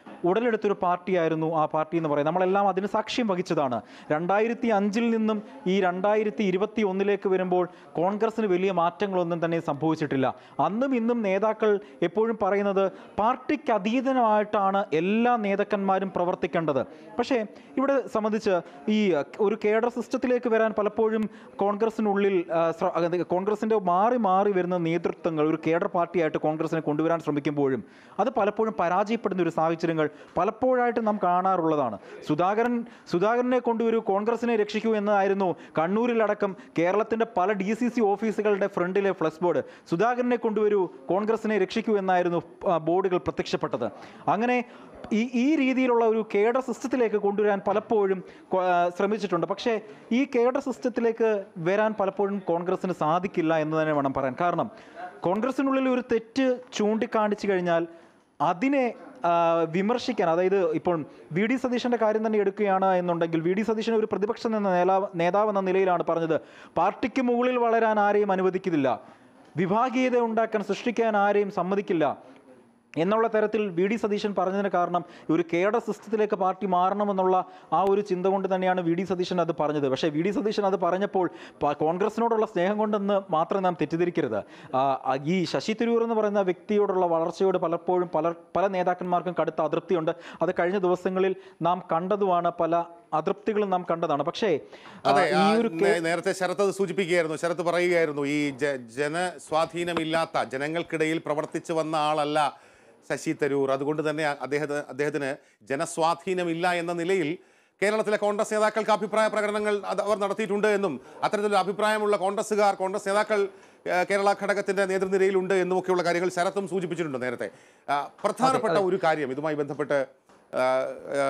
ഉടലെടുത്തൊരു പാർട്ടിയായിരുന്നു ആ പാർട്ടി എന്ന് പറയുന്നത് നമ്മളെല്ലാം അതിന് സാക്ഷ്യം വഹിച്ചതാണ് രണ്ടായിരത്തി അഞ്ചിൽ നിന്നും ഈ രണ്ടായിരത്തി ഇരുപത്തി ഒന്നിലേക്ക് വരുമ്പോൾ കോൺഗ്രസിന് വലിയ മാറ്റങ്ങളൊന്നും തന്നെ സംഭവിച്ചിട്ടില്ല അന്നും ഇന്നും നേതാക്കൾ എപ്പോഴും പറയുന്നത് പാർട്ടിക്ക് അതീതമായിട്ടാണ് എല്ലാ നേതാക്കന്മാരും പ്രവർത്തിക്കേണ്ടത് പക്ഷേ ഇവിടെ സംബന്ധിച്ച് ഈ ഒരു കേഡർ സിസ്റ്റത്തിലേക്ക് വരാൻ പലപ്പോഴും കോൺഗ്രസിനുള്ളിൽ ആ, ശ്ര- അത് കോൺഗ്രസിൻ്റെ മാറി മാറി വരുന്ന നേതൃത്വങ്ങൾ ഒരു കേഡർ പാർട്ടിയായിട്ട് കോൺഗ്രസിനെ കൊണ്ടുവരാൻ ശ്രമിക്കുമ്പോഴും അത് പലപ്പോഴും പരാജയപ്പെടുന്ന ഒരു സാഹചര്യങ്ങൾ പലപ്പോഴായിട്ട് നാം കാണാറുള്ളതാണ് സുധാകരൻ സുധാകരനെ കൊണ്ടുവരൂ കോൺഗ്രസിനെ രക്ഷിക്കൂ എന്നതായിരുന്നു കണ്ണൂരിലടക്കം കേരളത്തിൻ്റെ പല ഡി സി സി ഓഫീസുകളുടെ ഫ്രണ്ടിലെ ഫ്ലക്സ് ബോർഡ് സുധാകരനെ കൊണ്ടുവരൂ കോൺഗ്രസിനെ രക്ഷിക്കൂ എന്നായിരുന്നു ആ, ബോർഡുകൾ പ്രത്യക്ഷപ്പെട്ടത് അങ്ങനെ ഈ ഈ രീതിയിലുള്ള ഒരു കേഡർ സിസ്റ്റത്തിലേക്ക് കൊണ്ടുവരാൻ പലപ്പോഴും കൊ- ആ, ശ്രമിച്ചിട്ടുണ്ട് പക്ഷേ ഈ കേഡർ സിസ്റ്റത്തിലേക്ക് വരാൻ പലപ്പോഴും കോൺഗ്രസിന് സാധിക്കില്ല എന്ന് തന്നെ വേണം പറയാൻ കാരണം കോൺഗ്രസിനുള്ളിൽ ഒരു തെറ്റ് ചൂണ്ടിക്കാണിച്ചു കഴിഞ്ഞാൽ അതിനെ ആ, വിമർശിക്കാൻ അതായത് ഇപ്പോൾ വി ഡി സതീശൻ്റെ കാര്യം തന്നെ എടുക്കുകയാണ് എന്നുണ്ടെങ്കിൽ വി ഡി സതീശൻ ഒരു പ്രതിപക്ഷം എന്ന നേതാവ് നേതാവ് എന്ന നിലയിലാണ് പറഞ്ഞത് പാർട്ടിക്ക് മുകളിൽ വളരാൻ ആരെയും അനുവദിക്കുന്നില്ല വിഭാഗീയത ഉണ്ടാക്കാൻ സൃഷ്ടിക്കാൻ ആരെയും സമ്മതിക്കില്ല എന്നുള്ള തരത്തിൽ വി ഡി സതീശൻ പറഞ്ഞതിന് കാരണം ഒരു കേഡർ സിസ്റ്റത്തിലേക്ക് പാർട്ടി മാറണമെന്നുള്ള ആ ഒരു ചിന്ത കൊണ്ട് തന്നെയാണ് വി ഡി സതീശൻ അത് പറഞ്ഞത് പക്ഷേ വി ഡി സതീശൻ അത് പറഞ്ഞപ്പോൾ പ- കോൺഗ്രസിനോടുള്ള സ്നേഹം കൊണ്ടെന്ന് മാത്രം നാം തെറ്റിദ്ധരിക്കരുത് ആ, ആ, ഈ ശശി തരൂർ എന്ന് പറയുന്ന വ്യക്തിയോടുള്ള വളർച്ചയോട് പലപ്പോഴും പല പല നേതാക്കന്മാർക്കും കടുത്ത അതൃപ്തിയുണ്ട് അത് കഴിഞ്ഞ ദിവസങ്ങളിൽ നാം കണ്ടതുമാണ് പല അതൃപ്തികളും നാം കണ്ടതാണ് പക്ഷേ ആ, അതെ ഈ ആ, ഒരു നേ- നേരത്തെ ശരത്ത് അത് സൂചിപ്പിക്കുകയായിരുന്നു ശരത്ത് പറയുകയായിരുന്നു ഈ ജ- ജനസ്വാധീനമില്ലാത്ത ജനങ്ങൾക്കിടയിൽ പ്രവർത്തിച്ചു വന്ന ആളല്ല ശശി തരൂർ അതുകൊണ്ട് തന്നെ അദ്ദേഹത്തിന് അദ്ദേഹത്തിന് ജനസ്വാധീനമില്ല എന്ന നിലയിൽ കേരളത്തിലെ കോൺഗ്രസ് നേതാക്കൾക്ക് അഭിപ്രായ പ്രകടനങ്ങൾ അത് അവർ നടത്തിയിട്ടുണ്ട് എന്നും അത്തരത്തിലൊരു അഭിപ്രായമുള്ള കോൺഗ്രസ്സുകാർ കോൺഗ്രസ് നേതാക്കൾ ഏഹ്, കേരള ഘടകത്തിന്റെ നേതൃനിരയിലുണ്ട് എന്നുമൊക്കെയുള്ള കാര്യങ്ങൾ ശരത്തും സൂചിപ്പിച്ചിട്ടുണ്ട് നേരത്തെ ആ, പ്രധാനപ്പെട്ട ഒരു കാര്യം ഇതുമായി ബന്ധപ്പെട്ട് ആ, ആ,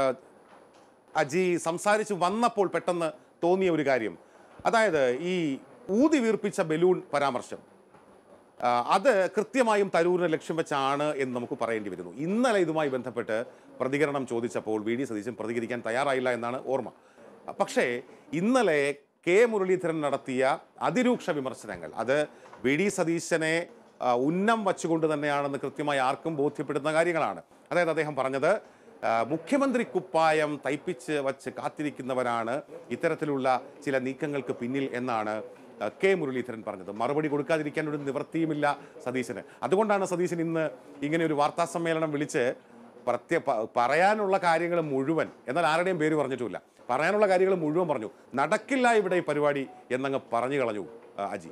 അജി സംസാരിച്ച് വന്നപ്പോൾ പെട്ടെന്ന് തോന്നിയ ഒരു കാര്യം അതായത് ഈ ഊതി വീർപ്പിച്ച ബലൂൺ പരാമർശം ആ, അത് കൃത്യമായും തരൂരിനെ ലക്ഷ്യം വെച്ചാണ് എന്ന് നമുക്ക് പറയേണ്ടി വരുന്നു ഇന്നലെ ഇതുമായി ബന്ധപ്പെട്ട് പ്രതികരണം ചോദിച്ചപ്പോൾ വി ഡി സതീശൻ പ്രതികരിക്കാൻ തയ്യാറായില്ല എന്നാണ് ഓർമ്മ പക്ഷേ ഇന്നലെ കെ മുരളീധരൻ നടത്തിയ അതിരൂക്ഷ വിമർശനങ്ങൾ അത് വി ഡി സതീശനെ ആ, ഉന്നം വച്ചുകൊണ്ട് തന്നെയാണെന്ന് കൃത്യമായി ആർക്കും ബോധ്യപ്പെടുന്ന കാര്യങ്ങളാണ് അതായത് അദ്ദേഹം പറഞ്ഞത് ആ, മുഖ്യമന്ത്രി കുപ്പായം തയ്പ്പിച്ച് വച്ച് കാത്തിരിക്കുന്നവരാണ് ഇത്തരത്തിലുള്ള ചില നീക്കങ്ങൾക്ക് പിന്നിൽ എന്നാണ് ആ, കെ മുരളീധരൻ പറഞ്ഞത് മറുപടി കൊടുക്കാതിരിക്കാൻ ഒരു നിവൃത്തിയുമില്ല സതീശന് അതുകൊണ്ടാണ് സതീശൻ ഇന്ന് ഇങ്ങനെ ഒരു വാർത്താ സമ്മേളനം വിളിച്ച് പ്രത്യ പ- പറയാനുള്ള കാര്യങ്ങൾ മുഴുവൻ എന്നാൽ ആരുടെയും പേര് പറഞ്ഞിട്ടുമില്ല പറയാനുള്ള കാര്യങ്ങൾ മുഴുവൻ പറഞ്ഞു നടക്കില്ല ഇവിടെ ഈ പരിപാടി എന്നങ്ങ് പറഞ്ഞു കളഞ്ഞു ആ, അജി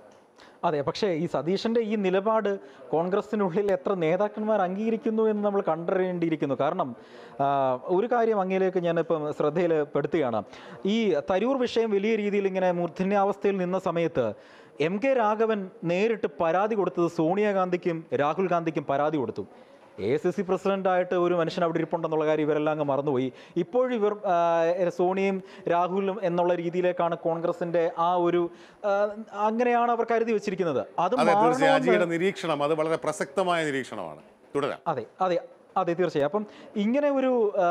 അതെ പക്ഷേ ഈ സതീശന്റെ ഈ നിലപാട് കോൺഗ്രസിനുള്ളിൽ എത്ര നേതാക്കന്മാർ അംഗീകരിക്കുന്നു എന്ന് നമ്മൾ കണ്ടറിയേണ്ടിയിരിക്കുന്നു കാരണം ആ, ഒരു കാര്യം അങ്ങയിലേക്ക് ഞാനിപ്പം ശ്രദ്ധയിൽ പെടുത്തുകയാണ് ഈ തരൂർ വിഷയം വലിയ രീതിയിൽ ഇങ്ങനെ മൂർധന്യാവസ്ഥയിൽ നിന്ന സമയത്ത് എം കെ രാഘവൻ നേരിട്ട് പരാതി കൊടുത്തത് സോണിയാഗാന്ധിക്കും രാഹുൽ ഗാന്ധിക്കും പരാതി കൊടുത്തു എ എസ് സി പ്രസിഡന്റായിട്ട് ഒരു മനുഷ്യൻ അവിടെ ഇരിപ്പുണ്ടെന്നുള്ള കാര്യം ഇവരെല്ലാം അങ്ങ് മറന്നുപോയി ഇപ്പോഴും ഇവർ ആ, സോണിയും രാഹുലും എന്നുള്ള രീതിയിലേക്കാണ് കോൺഗ്രസിന്റെ ആ ഒരു ആ, അങ്ങനെയാണ് അവർ കരുതി വെച്ചിരിക്കുന്നത് അത് അതെ തീർച്ചയായും മാറണമെന്ന് അജിയുടെ നിരീക്ഷണം അത് വളരെ പ്രസക്തമായ നിരീക്ഷണമാണ് തുടരാം അതെ അതെ അതെ തീർച്ചയായും അപ്പം ഇങ്ങനെ ഒരു ആ,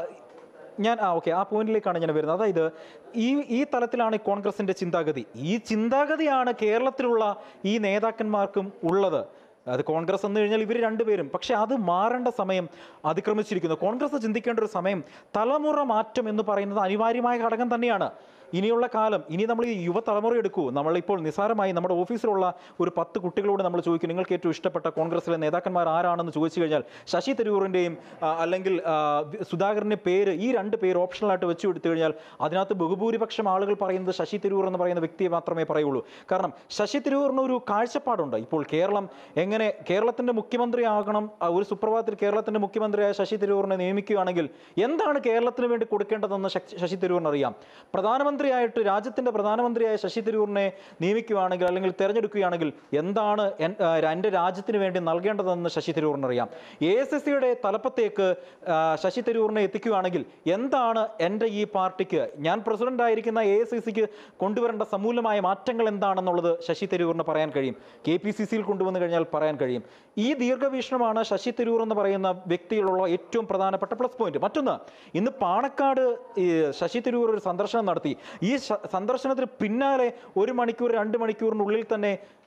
ഞാൻ ആ ഓക്കെ ആ പോയിന്റിലേക്കാണ് ഞാൻ വരുന്നത് അതായത് ഈ ഈ തലത്തിലാണ് ഈ കോൺഗ്രസിന്റെ ചിന്താഗതി ഈ ചിന്താഗതിയാണ് കേരളത്തിലുള്ള ഈ നേതാക്കന്മാർക്കും ഉള്ളത് അത് കോൺഗ്രസ് എന്ന് കഴിഞ്ഞാൽ ഇവർ രണ്ടുപേരും പക്ഷെ അത് മാറേണ്ട സമയം അതിക്രമിച്ചിരിക്കുന്നു കോൺഗ്രസ് ചിന്തിക്കേണ്ട ഒരു സമയം തലമുറ മാറ്റം എന്ന് പറയുന്നത് അനിവാര്യമായ ഘടകം തന്നെയാണ് ഇനിയുള്ള കാലം ഇനി നമ്മൾ ഈ യുവതലമുറ എടുക്കൂ നമ്മളിപ്പോൾ നിസ്സാരമായി നമ്മുടെ ഓഫീസിലുള്ള ഒരു പത്ത് കുട്ടികളോട് നമ്മൾ ചോദിക്കും നിങ്ങൾക്ക് ഏറ്റവും ഇഷ്ടപ്പെട്ട കോൺഗ്രസിലെ നേതാക്കന്മാർ ആരാണെന്ന് ചോദിച്ചു കഴിഞ്ഞാൽ ശശി തരൂറിൻ്റെയും അല്ലെങ്കിൽ ആ, വി- സുധാകരൻ്റെ പേര് ഈ രണ്ട് പേര് ഓപ്ഷണലായിട്ട് വെച്ച് കൊടുത്തു കഴിഞ്ഞാൽ അതിനകത്ത് ബഹുഭൂരിപക്ഷം ആളുകൾ പറയുന്നത് ശശി തരൂർ എന്ന് പറയുന്ന വ്യക്തിയെ മാത്രമേ പറയുള്ളൂ കാരണം ശശി തരൂറിന് ഒരു കാഴ്ചപ്പാടുണ്ട് ഇപ്പോൾ കേരളം എങ്ങനെ കേരളത്തിൻ്റെ മുഖ്യമന്ത്രി ആകണം ആ, ഒരു സുപ്രഭാതത്തിൽ കേരളത്തിൻ്റെ മുഖ്യമന്ത്രിയായ ശശി തരൂറിനെ നിയമിക്കുകയാണെങ്കിൽ എന്താണ് കേരളത്തിന് വേണ്ടി കൊടുക്കേണ്ടതെന്ന് ശശി- ശശി തരൂറിന് അറിയാം പ്രധാനമന്ത്രിയായിട്ട് രാജ്യത്തിൻ്റെ പ്രധാനമന്ത്രിയായ ശശി തരൂറിനെ നിയമിക്കുകയാണെങ്കിൽ അല്ലെങ്കിൽ തിരഞ്ഞെടുക്കുകയാണെങ്കിൽ എന്താണ് എൻ- ആ, എൻ്റെ രാജ്യത്തിന് വേണ്ടി നൽകേണ്ടതെന്ന് ശശി തരൂറിന് അറിയാം എ എസ് എസ് സിയുടെ തലപ്പത്തേക്ക് ആ, ശശി തരൂറിനെ എത്തിക്കുകയാണെങ്കിൽ എന്താണ് എൻ്റെ ഈ പാർട്ടിക്ക് ഞാൻ പ്രസിഡന്റ് ആയിരിക്കുന്ന എ എസ് സിക്ക് കൊണ്ടുവരേണ്ട സമൂലമായ മാറ്റങ്ങൾ എന്താണെന്നുള്ളത് ശശി തരൂറിന് പറയാൻ കഴിയും കെ പി സി സിയിൽ കൊണ്ടുവന്നു കഴിഞ്ഞാൽ പറയാൻ കഴിയും ഈ ദീർഘവീക്ഷണമാണ് ശശി തരൂർ എന്ന് പറയുന്ന വ്യക്തിയിലുള്ള ഏറ്റവും പ്രധാനപ്പെട്ട പ്ലസ് പോയിന്റ് മറ്റൊന്ന് ഇന്ന് പാണക്കാട് ഈ ശശി തരൂർ ഒരു സന്ദർശനം നടത്തി ഈ ശ- സന്ദർശനത്തിന് പിന്നാലെ ഒരു മണിക്കൂർ രണ്ട് മണിക്കൂറിനുള്ളിൽ തന്നെ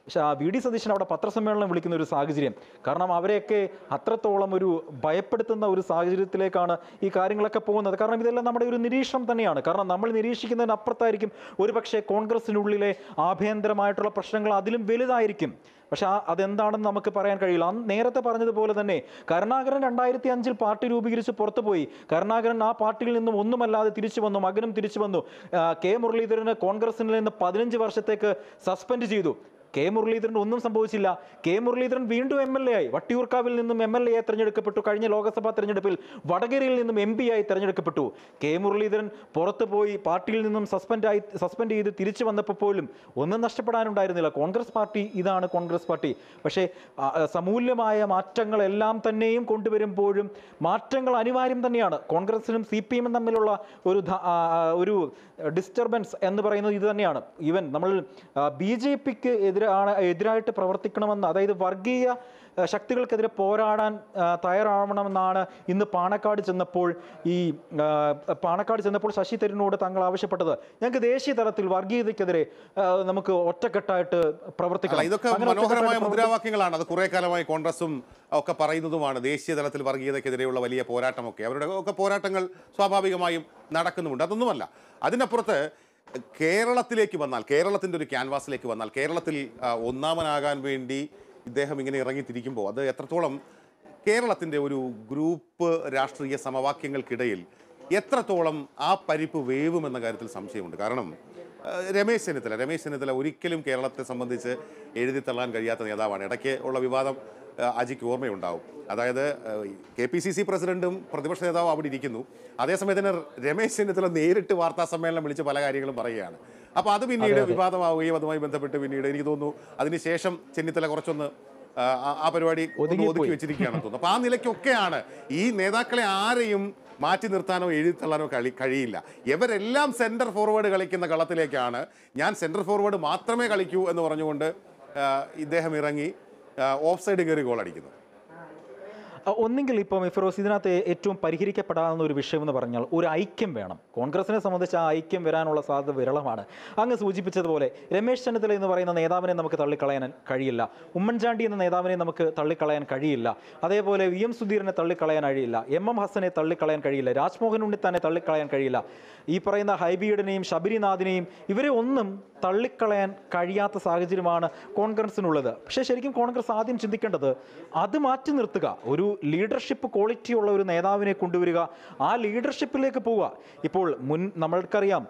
വി ഡി സതീശൻ അവിടെ പത്രസമ്മേളനം വിളിക്കുന്ന ഒരു സാഹചര്യം കാരണം അവരെയൊക്കെ അത്രത്തോളം ഒരു ഭയപ്പെടുത്തുന്ന ഒരു സാഹചര്യത്തിലേക്കാണ് ഈ കാര്യങ്ങളൊക്കെ പോകുന്നത് കാരണം ഇതെല്ലാം നമ്മുടെ ഒരു നിരീക്ഷണം തന്നെയാണ് കാരണം നമ്മൾ നിരീക്ഷിക്കുന്നതിനപ്പുറത്തായിരിക്കും ഒരുപക്ഷെ കോൺഗ്രസിനുള്ളിലെ ആഭ്യന്തരമായിട്ടുള്ള പ്രശ്നങ്ങൾ അതിലും വലുതായിരിക്കും പക്ഷെ ആ അതെന്താണെന്ന് നമുക്ക് പറയാൻ കഴിയില്ല അന്ന് നേരത്തെ പറഞ്ഞതുപോലെ തന്നെ കരുണാകരൻ രണ്ടായിരത്തി അഞ്ചിൽ പാർട്ടി രൂപീകരിച്ച് പുറത്തുപോയി കരുണാകരൻ ആ പാർട്ടിയിൽ നിന്നും ഒന്നുമല്ലാതെ തിരിച്ചു വന്നു മകനും തിരിച്ചു വന്നു ആ, കെ മുരളീധരന് കോൺഗ്രസിൽ നിന്ന് പതിനഞ്ച് വർഷത്തേക്ക് സസ്പെൻഡ് ചെയ്തു കെ മുരളീധരൻ ഒന്നും സംഭവിച്ചില്ല കെ മുരളീധരൻ വീണ്ടും എം എൽ എ ആയി വട്ടിയൂർക്കാവിൽ നിന്നും എം എൽ എ ആയി തെരഞ്ഞെടുക്കപ്പെട്ടു കഴിഞ്ഞ ലോക്സഭാ തെരഞ്ഞെടുപ്പിൽ വടകരയിൽ നിന്നും എം പി ആയി തെരഞ്ഞെടുക്കപ്പെട്ടു കെ മുരളീധരൻ പുറത്തു പോയി പാർട്ടിയിൽ നിന്നും സസ്പെൻഡ് ആയി സസ്പെൻഡ് ചെയ്ത് തിരിച്ചു വന്നപ്പോൾ പോലും ഒന്നും നഷ്ടപ്പെടാനുണ്ടായിരുന്നില്ല കോൺഗ്രസ് പാർട്ടി ഇതാണ് കോൺഗ്രസ് പാർട്ടി പക്ഷേ ആ, ആ, സമൂല്യമായ മാറ്റങ്ങളെല്ലാം തന്നെയും കൊണ്ടുവരുമ്പോഴും മാറ്റങ്ങൾ അനിവാര്യം തന്നെയാണ് കോൺഗ്രസിനും സി പി എമ്മും തമ്മിലുള്ള ഒരു ധ- ആ, ആ, ഒരു ഡിസ്റ്റർബൻസ് എന്ന് പറയുന്നത് ഇത് തന്നെയാണ് ഈവൻ നമ്മൾ ബി ജെ പിക്ക് എതിരാണ് എതിരായിട്ട് പ്രവർത്തിക്കണമെന്ന് അതായത് വർഗീയ ആ, ശക്തികൾക്കെതിരെ പോരാടാൻ ആ, തയ്യാറാവണമെന്നാണ് ഇന്ന് പാണക്കാട് ചെന്നപ്പോൾ ഈ ആ, പാണക്കാട് ചെന്നപ്പോൾ ശശി തരൂരിനോട് താങ്കൾ ആവശ്യപ്പെട്ടത് ഞങ്ങൾക്ക് ദേശീയ തലത്തിൽ വർഗീയതയ്ക്കെതിരെ ആ, നമുക്ക് ഒറ്റക്കെട്ടായിട്ട് അല്ല പ്രവർത്തിക്കണം ഇതൊക്കെ അങ്ങനെ മനോഹരമായ ഒറ്റക്കെട്ടായിട്ട് പ്രവർത്തി- മുദ്രാവാക്യങ്ങളാണ് അത് കുറെ കാലമായി കോൺഗ്രസും ഒക്കെ പറയുന്നതുമാണ് ദേശീയ തലത്തിൽ വർഗീയതയ്ക്കെതിരെയുള്ള വലിയ പോരാട്ടമൊക്കെ അവരുടെ ഒക്കെ പോരാട്ടങ്ങൾ സ്വാഭാവികമായും നടക്കുന്നുമുണ്ട് അതൊന്നുമല്ല അതിനപ്പുറത്ത് കേരളത്തിലേക്ക് വന്നാൽ കേരളത്തിൻ്റെ ഒരു ക്യാൻവാസിലേക്ക് വന്നാൽ കേരളത്തിൽ ആ, ഒന്നാമനാകാൻ വേണ്ടി ഇദ്ദേഹം ഇങ്ങനെ ഇറങ്ങിത്തിരിക്കുമ്പോൾ അത് എത്രത്തോളം കേരളത്തിൻ്റെ ഒരു ഗ്രൂപ്പ് രാഷ്ട്രീയ സമവാക്യങ്ങൾക്കിടയിൽ എത്രത്തോളം ആ പരിപ്പ് വേവുമെന്ന കാര്യത്തിൽ സംശയമുണ്ട് കാരണം ഏഹ് രമേശ് ചെന്നിത്തല രമേശ് ചെന്നിത്തല ഒരിക്കലും കേരളത്തെ സംബന്ധിച്ച് എഴുതി തള്ളാൻ കഴിയാത്ത നേതാവാണ് ഇടയ്ക്ക് ഉള്ള വിവാദം ഏഹ് അജിക്ക് ഓർമ്മയുണ്ടാവും അതായത് കെ പി സി സി പ്രസിഡന്റും പ്രതിപക്ഷ നേതാവും അവിടെ ഇരിക്കുന്നു അതേസമയത്ത് തന്നെ രമേശ് ചെന്നിത്തല നേരിട്ട് വാർത്താ സമ്മേളനം വിളിച്ച് പല കാര്യങ്ങളും പറയുകയാണ് അപ്പോൾ അത് പിന്നീട് വിവാദമാവുകയും അതുമായി ബന്ധപ്പെട്ട് പിന്നീട് എനിക്ക് തോന്നുന്നു അതിനുശേഷം ചെന്നിത്തല കുറച്ചൊന്ന് ആ, ആ- ആ പരിപാടി ഒന്ന് ഒതുങ്ങിപ്പോയി. ഒതുക്കി വെച്ചിരിക്കുകയാണെന്ന് തോന്നുന്നു അപ്പോൾ ആ നിലയ്ക്കൊക്കെയാണ് ഈ നേതാക്കളെ ആരെയും മാറ്റി നിർത്താനോ എഴുതിത്തള്ളാനോ കളി കഴിയില്ല ഇവരെല്ലാം സെന്റർ ഫോർവേഡ് കളിക്കുന്ന കളത്തിലേക്കാണ് ഞാൻ സെന്റർ ഫോർവേഡ് മാത്രമേ കളിക്കൂ എന്ന് പറഞ്ഞുകൊണ്ട് ആ, ഇദ്ദേഹം ഇറങ്ങി ഓഫ് സൈഡ് കയറി ഗോൾ അടിക്കുന്നു ആ, ഒന്നെങ്കിൽ ഇപ്പോൾ ഫിറോസ് ഇതിനകത്ത് ഏറ്റവും പരിഹരിക്കപ്പെടാവുന്ന ഒരു വിഷയം എന്ന് പറഞ്ഞാൽ ഒരു ഐക്യം വേണം കോൺഗ്രസിനെ സംബന്ധിച്ച് ആ ഐക്യം വരാനുള്ള സാധ്യത വിരളമാണ് അങ്ങ് സൂചിപ്പിച്ചതുപോലെ രമേശ് ചെന്നിത്തല എന്ന് പറയുന്ന നേതാവിനെ നമുക്ക് തള്ളിക്കളയാൻ കഴിയില്ല ഉമ്മൻചാണ്ടി എന്ന നേതാവിനെ നമുക്ക് തള്ളിക്കളയാൻ കഴിയില്ല അതേപോലെ വി എം സുധീറിനെ തള്ളിക്കളയാൻ കഴിയില്ല എം എം ഹസനെ തള്ളിക്കളയാൻ കഴിയില്ല രാജ്മോഹൻ ഉണ്ണിത്താനെ തള്ളിക്കളയാൻ കഴിയില്ല ഈ പറയുന്ന ഹൈബിയുടെയും ശബരിനാഥിനെയും ഇവരെ ഒന്നും തള്ളിക്കളയാൻ കഴിയാത്ത സാഹചര്യമാണ് കോൺഗ്രസിനുള്ളത് പക്ഷേ ശരിക്കും കോൺഗ്രസ് ആദ്യം ചിന്തിക്കേണ്ടത് അത് മാറ്റി നിർത്തുക ഒരു ലീഡർഷിപ്പ് ക്വാളിറ്റി ഉള്ള ഒരു നേതാവിനെ കൊണ്ടുവരിക ആ ലീഡർഷിപ്പിലേക്ക് പോവുക ഇപ്പോൾ മുൻ നമ്മൾക്കറിയാം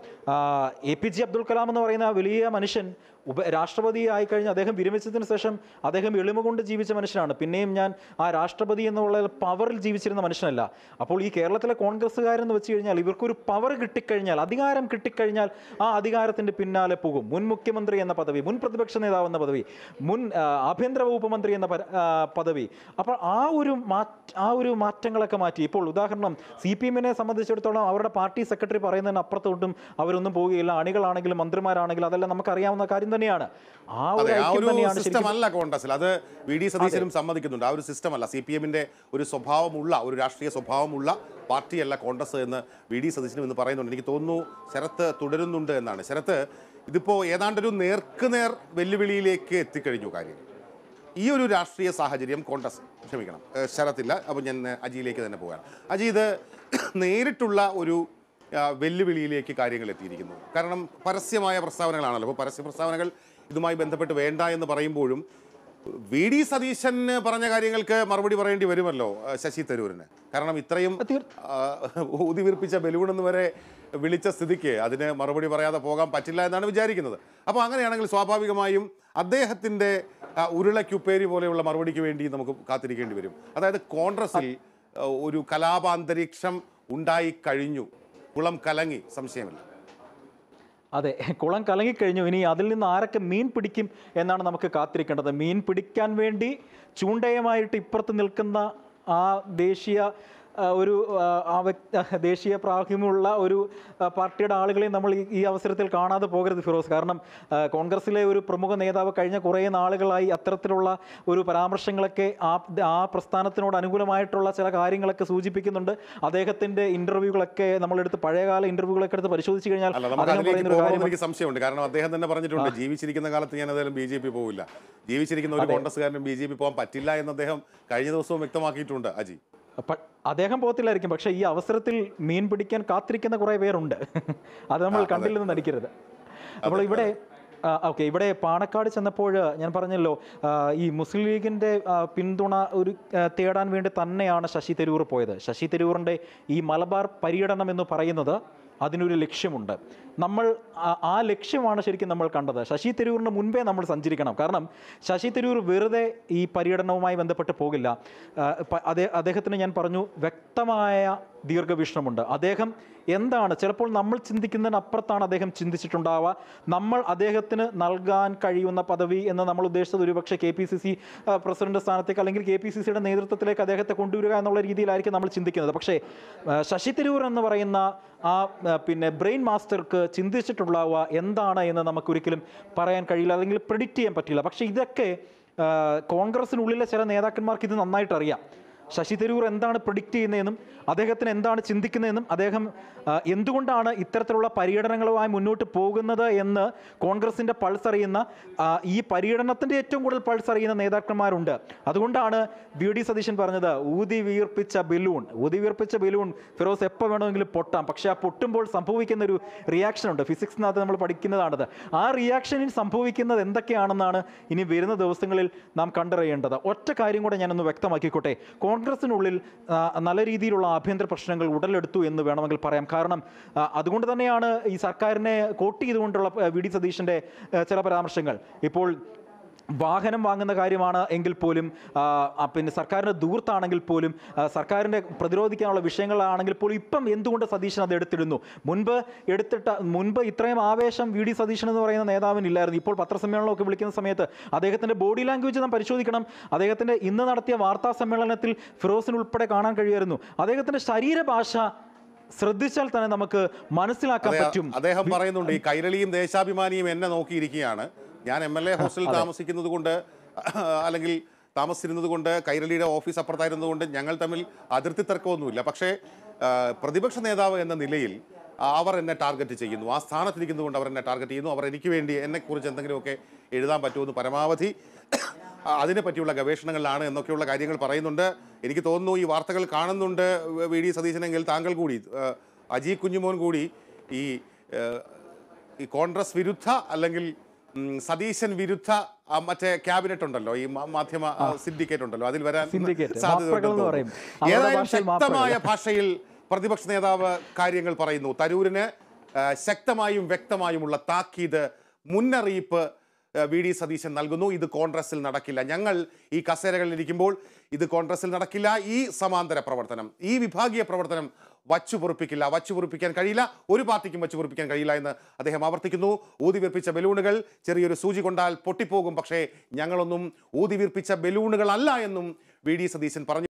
A P J Abdul Kalam എന്ന് പറയുന്ന വലിയ മനുഷ്യൻ ഉപ രാഷ്ട്രപതി ആയിക്കഴിഞ്ഞ് അദ്ദേഹം വിരമിച്ചതിന് ശേഷം അദ്ദേഹം എളിമ കൊണ്ട് ജീവിച്ച മനുഷ്യനാണ് പിന്നെയും ഞാൻ ആ രാഷ്ട്രപതി എന്നുള്ള പവറിൽ ജീവിച്ചിരുന്ന മനുഷ്യനല്ല അപ്പോൾ ഈ കേരളത്തിലെ കോൺഗ്രസ്സുകാരെന്ന് വെച്ച് കഴിഞ്ഞാൽ ഇവർക്കൊരു പവർ കിട്ടിക്കഴിഞ്ഞാൽ അധികാരം കിട്ടിക്കഴിഞ്ഞാൽ ആ അധികാരത്തിൻ്റെ പിന്നാലെ പോകും മുൻ മുഖ്യമന്ത്രി എന്ന പദവി മുൻ പ്രതിപക്ഷ നേതാവ് എന്ന പദവി മുൻ ആ, ആഭ്യന്തര വകുപ്പ് മന്ത്രി എന്ന പര- ആ, പദവി അപ്പോൾ ആ ഒരു മാറ്റ ആ ഒരു മാറ്റങ്ങളൊക്കെ മാറ്റി ഇപ്പോൾ ഉദാഹരണം സി പി എമ്മിനെ സംബന്ധിച്ചിടത്തോളം അവരുടെ പാർട്ടി സെക്രട്ടറി പറയുന്നതിന് അപ്പുറത്തോട്ടും അവരൊന്നും പോവുകയില്ല അണികളാണെങ്കിലും മന്ത്രിമാരാണെങ്കിലും അതെല്ലാം നമുക്കറിയാവുന്ന കാര്യം തന്നെയാണ് ആ ഒരു അതെ ആ ഐക്യം ഒരു തന്നെയാണ് സിസ്റ്റം ശരിക്കും അല്ല കോൺഗ്രസിൽ അത് വി ഡി സതീശനും സമ്മതിക്കുന്നുണ്ട് ആ ഒരു സിസ്റ്റം അല്ല സി പി എമ്മിന്റെ ഒരു സ്വഭാവമുള്ള ഒരു രാഷ്ട്രീയ സ്വഭാവമുള്ള പാർട്ടിയല്ല കോൺഗ്രസ് എന്ന് വി ഡി സതീശനും ഇന്ന് പറയുന്നുണ്ട് എനിക്ക് തോന്നുന്നു ശരത്ത് തുടരുന്നുണ്ട് എന്നാണ് ശരത്ത് ഇതിപ്പോ ഏതാണ്ടൊരു നേർക്കുനേർ വെല്ലുവിളിയിലേക്ക് എത്തിക്കഴിഞ്ഞു കാര്യം ഈ ഒരു രാഷ്ട്രീയ സാഹചര്യം കോൺഗ്രസ് ക്ഷമിക്കണം ഏഹ് ശരത്തില്ല അപ്പോൾ ഞാൻ അജിയിലേക്ക് തന്നെ പോവുകയാണ് അജി ഇത് നേരിട്ടുള്ള ഒരു ആ, വെല്ലുവിളിയിലേക്ക് കാര്യങ്ങൾ എത്തിയിരിക്കുന്നു കാരണം പരസ്യമായ പ്രസ്താവനകളാണല്ലോ അപ്പോൾ പരസ്യ പ്രസ്താവനകൾ ഇതുമായി ബന്ധപ്പെട്ട് വേണ്ട എന്ന് പറയുമ്പോഴും വി ഡി സതീശന് പറഞ്ഞ കാര്യങ്ങൾക്ക് മറുപടി പറയേണ്ടി വരുമല്ലോ ആ, ശശി തരൂരിന് കാരണം ഇത്രയും തീർ- ആ, ഊതിവീർപ്പിച്ച ബലൂൺ എന്ന് വരെ വിളിച്ച സ്ഥിതിക്ക് അതിന് മറുപടി പറയാതെ പോകാൻ പറ്റില്ല എന്നാണ് വിചാരിക്കുന്നത് അപ്പോൾ അങ്ങനെയാണെങ്കിൽ സ്വാഭാവികമായും അദ്ദേഹത്തിൻ്റെ ആ, ഉരുളക്കുപ്പേരി പോലെയുള്ള മറുപടിക്ക് വേണ്ടി നമുക്ക് കാത്തിരിക്കേണ്ടി വരും അതായത് കോൺഗ്രസിൽ ആ, ഒരു കലാപാന്തരീക്ഷം ഉണ്ടായി കഴിഞ്ഞു കുളം കലങ്ങി സംശയമില്ല അതെ കുളം കലങ്ങിക്കഴിഞ്ഞു ഇനി അതിൽ നിന്ന് ആരൊക്കെ മീൻ പിടിക്കും എന്നാണ് നമുക്ക് കാത്തിരിക്കേണ്ടത് മീൻ പിടിക്കാൻ വേണ്ടി ചൂണ്ടയുമായിട്ട് ഇപ്പുറത്ത് നിൽക്കുന്ന ആ ദേശീയ ആ, ഒരു ആ, ആ വ്യക്തി ദേശീയ പ്രാമുഖ്യമുള്ള ഒരു ആ, പാർട്ടിയുടെ ആളുകളെ നമ്മൾ ഈ- ഈ അവസരത്തിൽ കാണാതെ പോകരുത് ഫിറോസ് കാരണം ആ, കോൺഗ്രസിലെ ഒരു പ്രമുഖ നേതാവ് കഴിഞ്ഞ കുറേ നാളുകളായി അത്തരത്തിലുള്ള ഒരു പരാമർശങ്ങളൊക്കെ ആ ആ പ്രസ്ഥാനത്തിനോട് അനുകൂലമായിട്ടുള്ള ചില കാര്യങ്ങളൊക്കെ സൂചിപ്പിക്കുന്നുണ്ട് അദ്ദേഹത്തിന്റെ ഇന്റർവ്യൂകളൊക്കെ നമ്മളെടുത്ത് പഴയകാല ഇന്റർവ്യൂകളൊക്കെ എടുത്ത് പരിശോധിച്ച് കഴിഞ്ഞാൽ അല്ല നമുക്ക് അദ്ദേഹം അതിലേക്ക് പറയുന്ന ഒരു പോകണമെന്ന് കാര്യം എനിക്ക് സംശയമുണ്ട് കാരണം അദ്ദേഹം തന്നെ പറഞ്ഞിട്ടുണ്ട് ജീവിച്ചിരിക്കുന്ന കാലത്ത് ഞാൻ ഏതായാലും ബി ജെ പി പോവില്ല ജീവിച്ചിരിക്കുന്ന ഒരു കോൺഗ്രസ്സുകാരനും ബി ജെ പി പോകാൻ പറ്റില്ല എന്ന് അദ്ദേഹം കഴിഞ്ഞ ദിവസവും വ്യക്തമാക്കിയിട്ടുണ്ട് അജി പ- അദ്ദേഹം പോകത്തില്ലായിരിക്കും പക്ഷേ ഈ അവസരത്തിൽ മീൻ പിടിക്കാൻ കാത്തിരിക്കുന്ന കുറേ പേരുണ്ട് അത് നമ്മൾ കണ്ടില്ലെന്ന് നടിക്കരുത് അപ്പോൾ ഇവിടെ ഓക്കെ ഇവിടെ പാണക്കാട് ചെന്നപ്പോൾ ഞാൻ പറഞ്ഞല്ലോ ആ, ഈ മുസ്ലിം ലീഗിൻ്റെ ആ, പിന്തുണ ഒരു ആ, തേടാൻ വേണ്ടി തന്നെയാണ് ശശി തരൂർ പോയത് ശശി തരൂറിൻ്റെ ഈ മലബാർ പര്യടനം എന്ന് പറയുന്നത് അതിനൊരു ലക്ഷ്യമുണ്ട് നമ്മൾ ആ- ആ ലക്ഷ്യമാണ് ശരിക്കും നമ്മൾ കണ്ടത് ശശി തരൂരിന് മുൻപേ നമ്മൾ സഞ്ചരിക്കണം കാരണം ശശി തരൂർ വെറുതെ ഈ പര്യടനവുമായി ബന്ധപ്പെട്ട് പോകില്ല ആ, പ- അതേ അദ്ദേഹത്തിന് ഞാൻ പറഞ്ഞു വ്യക്തമായ ദീർഘവീക്ഷണമുണ്ട് അദ്ദേഹം എന്താണ് ചിലപ്പോൾ നമ്മൾ ചിന്തിക്കുന്നതിനപ്പുറത്താണ് അദ്ദേഹം ചിന്തിച്ചിട്ടുണ്ടാവുക നമ്മൾ അദ്ദേഹത്തിന് നൽകാൻ കഴിയുന്ന പദവി എന്ന് നമ്മൾ ഉദ്ദേശിച്ചത് ഒരുപക്ഷെ K P C C president സ്ഥാനത്തേക്ക് അല്ലെങ്കിൽ കെ പി സി സിയുടെ നേതൃത്വത്തിലേക്ക് അദ്ദേഹത്തെ കൊണ്ടുവരിക എന്നുള്ള രീതിയിലായിരിക്കും നമ്മൾ ചിന്തിക്കുന്നത് പക്ഷേ ആ, ശശി തരൂർ എന്ന് പറയുന്ന ആ ആ, പിന്നെ ബ്രെയിൻ മാസ്റ്റർക്ക് ചിന്തിച്ചിട്ടുണ്ടാവുക എന്താണ് എന്ന് നമുക്കൊരിക്കലും പറയാൻ കഴിയില്ല അല്ലെങ്കിൽ പ്രിഡിക്റ്റ് ചെയ്യാൻ പറ്റില്ല പക്ഷേ ഇതൊക്കെ ആ, കോൺഗ്രസിനുള്ളിലെ ചില നേതാക്കന്മാർക്ക് ഇത് നന്നായിട്ട് അറിയാം ശശി തരൂർ എന്താണ് പ്രിഡിക്റ്റ് ചെയ്യുന്നതെന്നും അദ്ദേഹത്തിന് എന്താണ് ചിന്തിക്കുന്നതെന്നും അദ്ദേഹം ആ, എന്തുകൊണ്ടാണ് ഇത്തരത്തിലുള്ള പര്യടനങ്ങളുമായി മുന്നോട്ട് പോകുന്നത് എന്ന് കോൺഗ്രസിൻ്റെ പൾസ് അറിയുന്ന ആ, ഈ പര്യടനത്തിൻ്റെ ഏറ്റവും കൂടുതൽ പൾസ് അറിയുന്ന നേതാക്കന്മാരുണ്ട് അതുകൊണ്ടാണ് വി ഡി സതീശൻ പറഞ്ഞത് ഊതി വീർപ്പിച്ച ബലൂൺ ഊതി വീർപ്പിച്ച ബലൂൺ ഫിറോസ് എപ്പോൾ വേണമെങ്കിലും പൊട്ടാം പക്ഷേ ആ പൊട്ടുമ്പോൾ സംഭവിക്കുന്ന ഒരു റിയാക്ഷൻ ഉണ്ട് ഫിസിക്സിനകത്ത് നമ്മൾ പഠിക്കുന്നതാണത് ആ റിയാക്ഷനിൽ സംഭവിക്കുന്നത് എന്തൊക്കെയാണെന്നാണ് ഇനി വരുന്ന ദിവസങ്ങളിൽ നാം കണ്ടറിയേണ്ടത് ഒറ്റ കാര്യം കൂടെ ഞാനൊന്ന് വ്യക്തമാക്കിക്കോട്ടെ കോൺഗ്രസിനുള്ളിൽ ആ, നല്ല രീതിയിലുള്ള ആഭ്യന്തര പ്രശ്നങ്ങൾ ഉടലെടുത്തു എന്ന് വേണമെങ്കിൽ പറയാം കാരണം ആ, അതുകൊണ്ട് തന്നെയാണ് ഈ സർക്കാരിനെ കോട്ട് ചെയ്തുകൊണ്ടുള്ള ആ, വി ഡി സതീശൻ്റെ ആ, ചില പരാമർശങ്ങൾ ഇപ്പോൾ വാഹനം വാങ്ങുന്ന കാര്യമാണ് എങ്കിൽ പോലും ആ, ആ, പിന്നെ സർക്കാരിൻ്റെ ദൂർത്താണെങ്കിൽ പോലും ആ, സർക്കാരിൻ്റെ പ്രതിരോധിക്കാനുള്ള വിഷയങ്ങളാണെങ്കിൽ പോലും ഇപ്പം എന്തുകൊണ്ട് സതീശൻ അത് എടുത്തിടുന്നു മുൻപ് എടുത്തിട്ട മുൻപ് ഇത്രയും ആവേശം വി ഡി സതീശൻ എന്ന് പറയുന്ന നേതാവിനില്ലായിരുന്നു ഇപ്പോൾ പത്രസമ്മേളനമൊക്കെ വിളിക്കുന്ന സമയത്ത് അദ്ദേഹത്തിൻ്റെ ബോഡി ലാംഗ്വേജ് നാം പരിശോധിക്കണം അദ്ദേഹത്തിൻ്റെ ഇന്ന് നടത്തിയ വാർത്താ സമ്മേളനത്തിൽ ഫിറോസിന് ഉൾപ്പെടെ കാണാൻ കഴിയുമായിരുന്നു അദ്ദേഹത്തിൻ്റെ ശരീരഭാഷ ശ്രദ്ധിച്ചാൽ തന്നെ നമുക്ക് മനസ്സിലാക്കാൻ അതെ, പറ്റും അദ്ദേഹം പറയുന്നുണ്ട് ഈ കൈരളിയും ദേശാഭിമാനിയും എന്നെ നോക്കിയിരിക്കുകയാണ് ഞാൻ എം എൽ എ ഹോസ്റ്റലിൽ താമസിക്കുന്നത് കൊണ്ട് അല്ലെങ്കിൽ താമസിച്ചിരുന്നത് കൊണ്ട് കൈരളിയുടെ ഓഫീസ് അപ്പുറത്തായിരുന്നത് കൊണ്ട് ഞങ്ങൾ തമ്മിൽ അതിർത്തി തർക്കമൊന്നുമില്ല പക്ഷേ ആ, പ്രതിപക്ഷ നേതാവ് എന്ന നിലയിൽ അവർ എന്നെ ടാർഗറ്റ് ചെയ്യുന്നു ആ സ്ഥാനത്തിരിക്കുന്നതുകൊണ്ട് അവർ എന്നെ ടാർഗറ്റ് ചെയ്യുന്നു അവർ എനിക്ക് വേണ്ടി എന്നെക്കുറിച്ച് എന്തെങ്കിലുമൊക്കെ എഴുതാൻ പറ്റുമെന്ന് പരമാവധി അതിനെ പറ്റിയുള്ള ഗവേഷണങ്ങളിലാണ് എന്നൊക്കെയുള്ള കാര്യങ്ങൾ പറയുന്നുണ്ട് എനിക്ക് തോന്നുന്നു ഈ വാർത്തകൾ കാണുന്നുണ്ട് വി ഡി സതീശനെങ്കിൽ താങ്കൾ കൂടി ആ, അജി കുഞ്ഞുമോൻ കൂടി ഈ ആ, ഈ കോൺഗ്രസ് വിരുദ്ധ അല്ലെങ്കിൽ ഉം, സതീശൻ വിരുദ്ധ ആ, മറ്റേ ക്യാബിനറ്റ് ഉണ്ടല്ലോ ഈ മാ- മാധ്യമ സിൻഡിക്കേറ്റ് ഉണ്ടല്ലോ അതിൽ വരാൻ Syndicate. സാധ്യതയുണ്ടെന്ന് മാപ്രകൾ എന്ന് തോന്നുന്നു. പറയും. അവരുടെ ഏതായാലും ഭാഷയിൽ മാപ്രകൾ. ശക്തമായ ഭാഷയിൽ പ്രതിപക്ഷ നേതാവ് കാര്യങ്ങൾ പറയുന്നു തരൂരിന് ആ, ശക്തമായും വ്യക്തമായുമുള്ള താക്കീത് മുന്നറിയിപ്പ് ആ, വി ഡി സതീശൻ നൽകുന്നു ഇത് കോൺഗ്രസിൽ നടക്കില്ല ഞങ്ങൾ ഈ കസേരകളിൽ ഇരിക്കുമ്പോൾ ഇത് കോൺഗ്രസിൽ നടക്കില്ല ഈ സമാന്തര പ്രവർത്തനം ഈ വിഭാഗീയ പ്രവർത്തനം വച്ചു പൊറുപ്പിക്കില്ല വച്ചു പൊറുപ്പിക്കാൻ കഴിയില്ല ഒരു പാർട്ടിക്കും വച്ചു പൊറുപ്പിക്കാൻ കഴിയില്ല എന്ന് അദ്ദേഹം ആവർത്തിക്കുന്നു ഊതി വീർപ്പിച്ച ബലൂണുകൾ ചെറിയൊരു സൂചി കൊണ്ടാൽ പൊട്ടിപ്പോകും പക്ഷേ ഞങ്ങളൊന്നും ഊതി വീർപ്പിച്ച ബലൂണുകളല്ല എന്നും വി ഡി സതീശൻ പറഞ്ഞു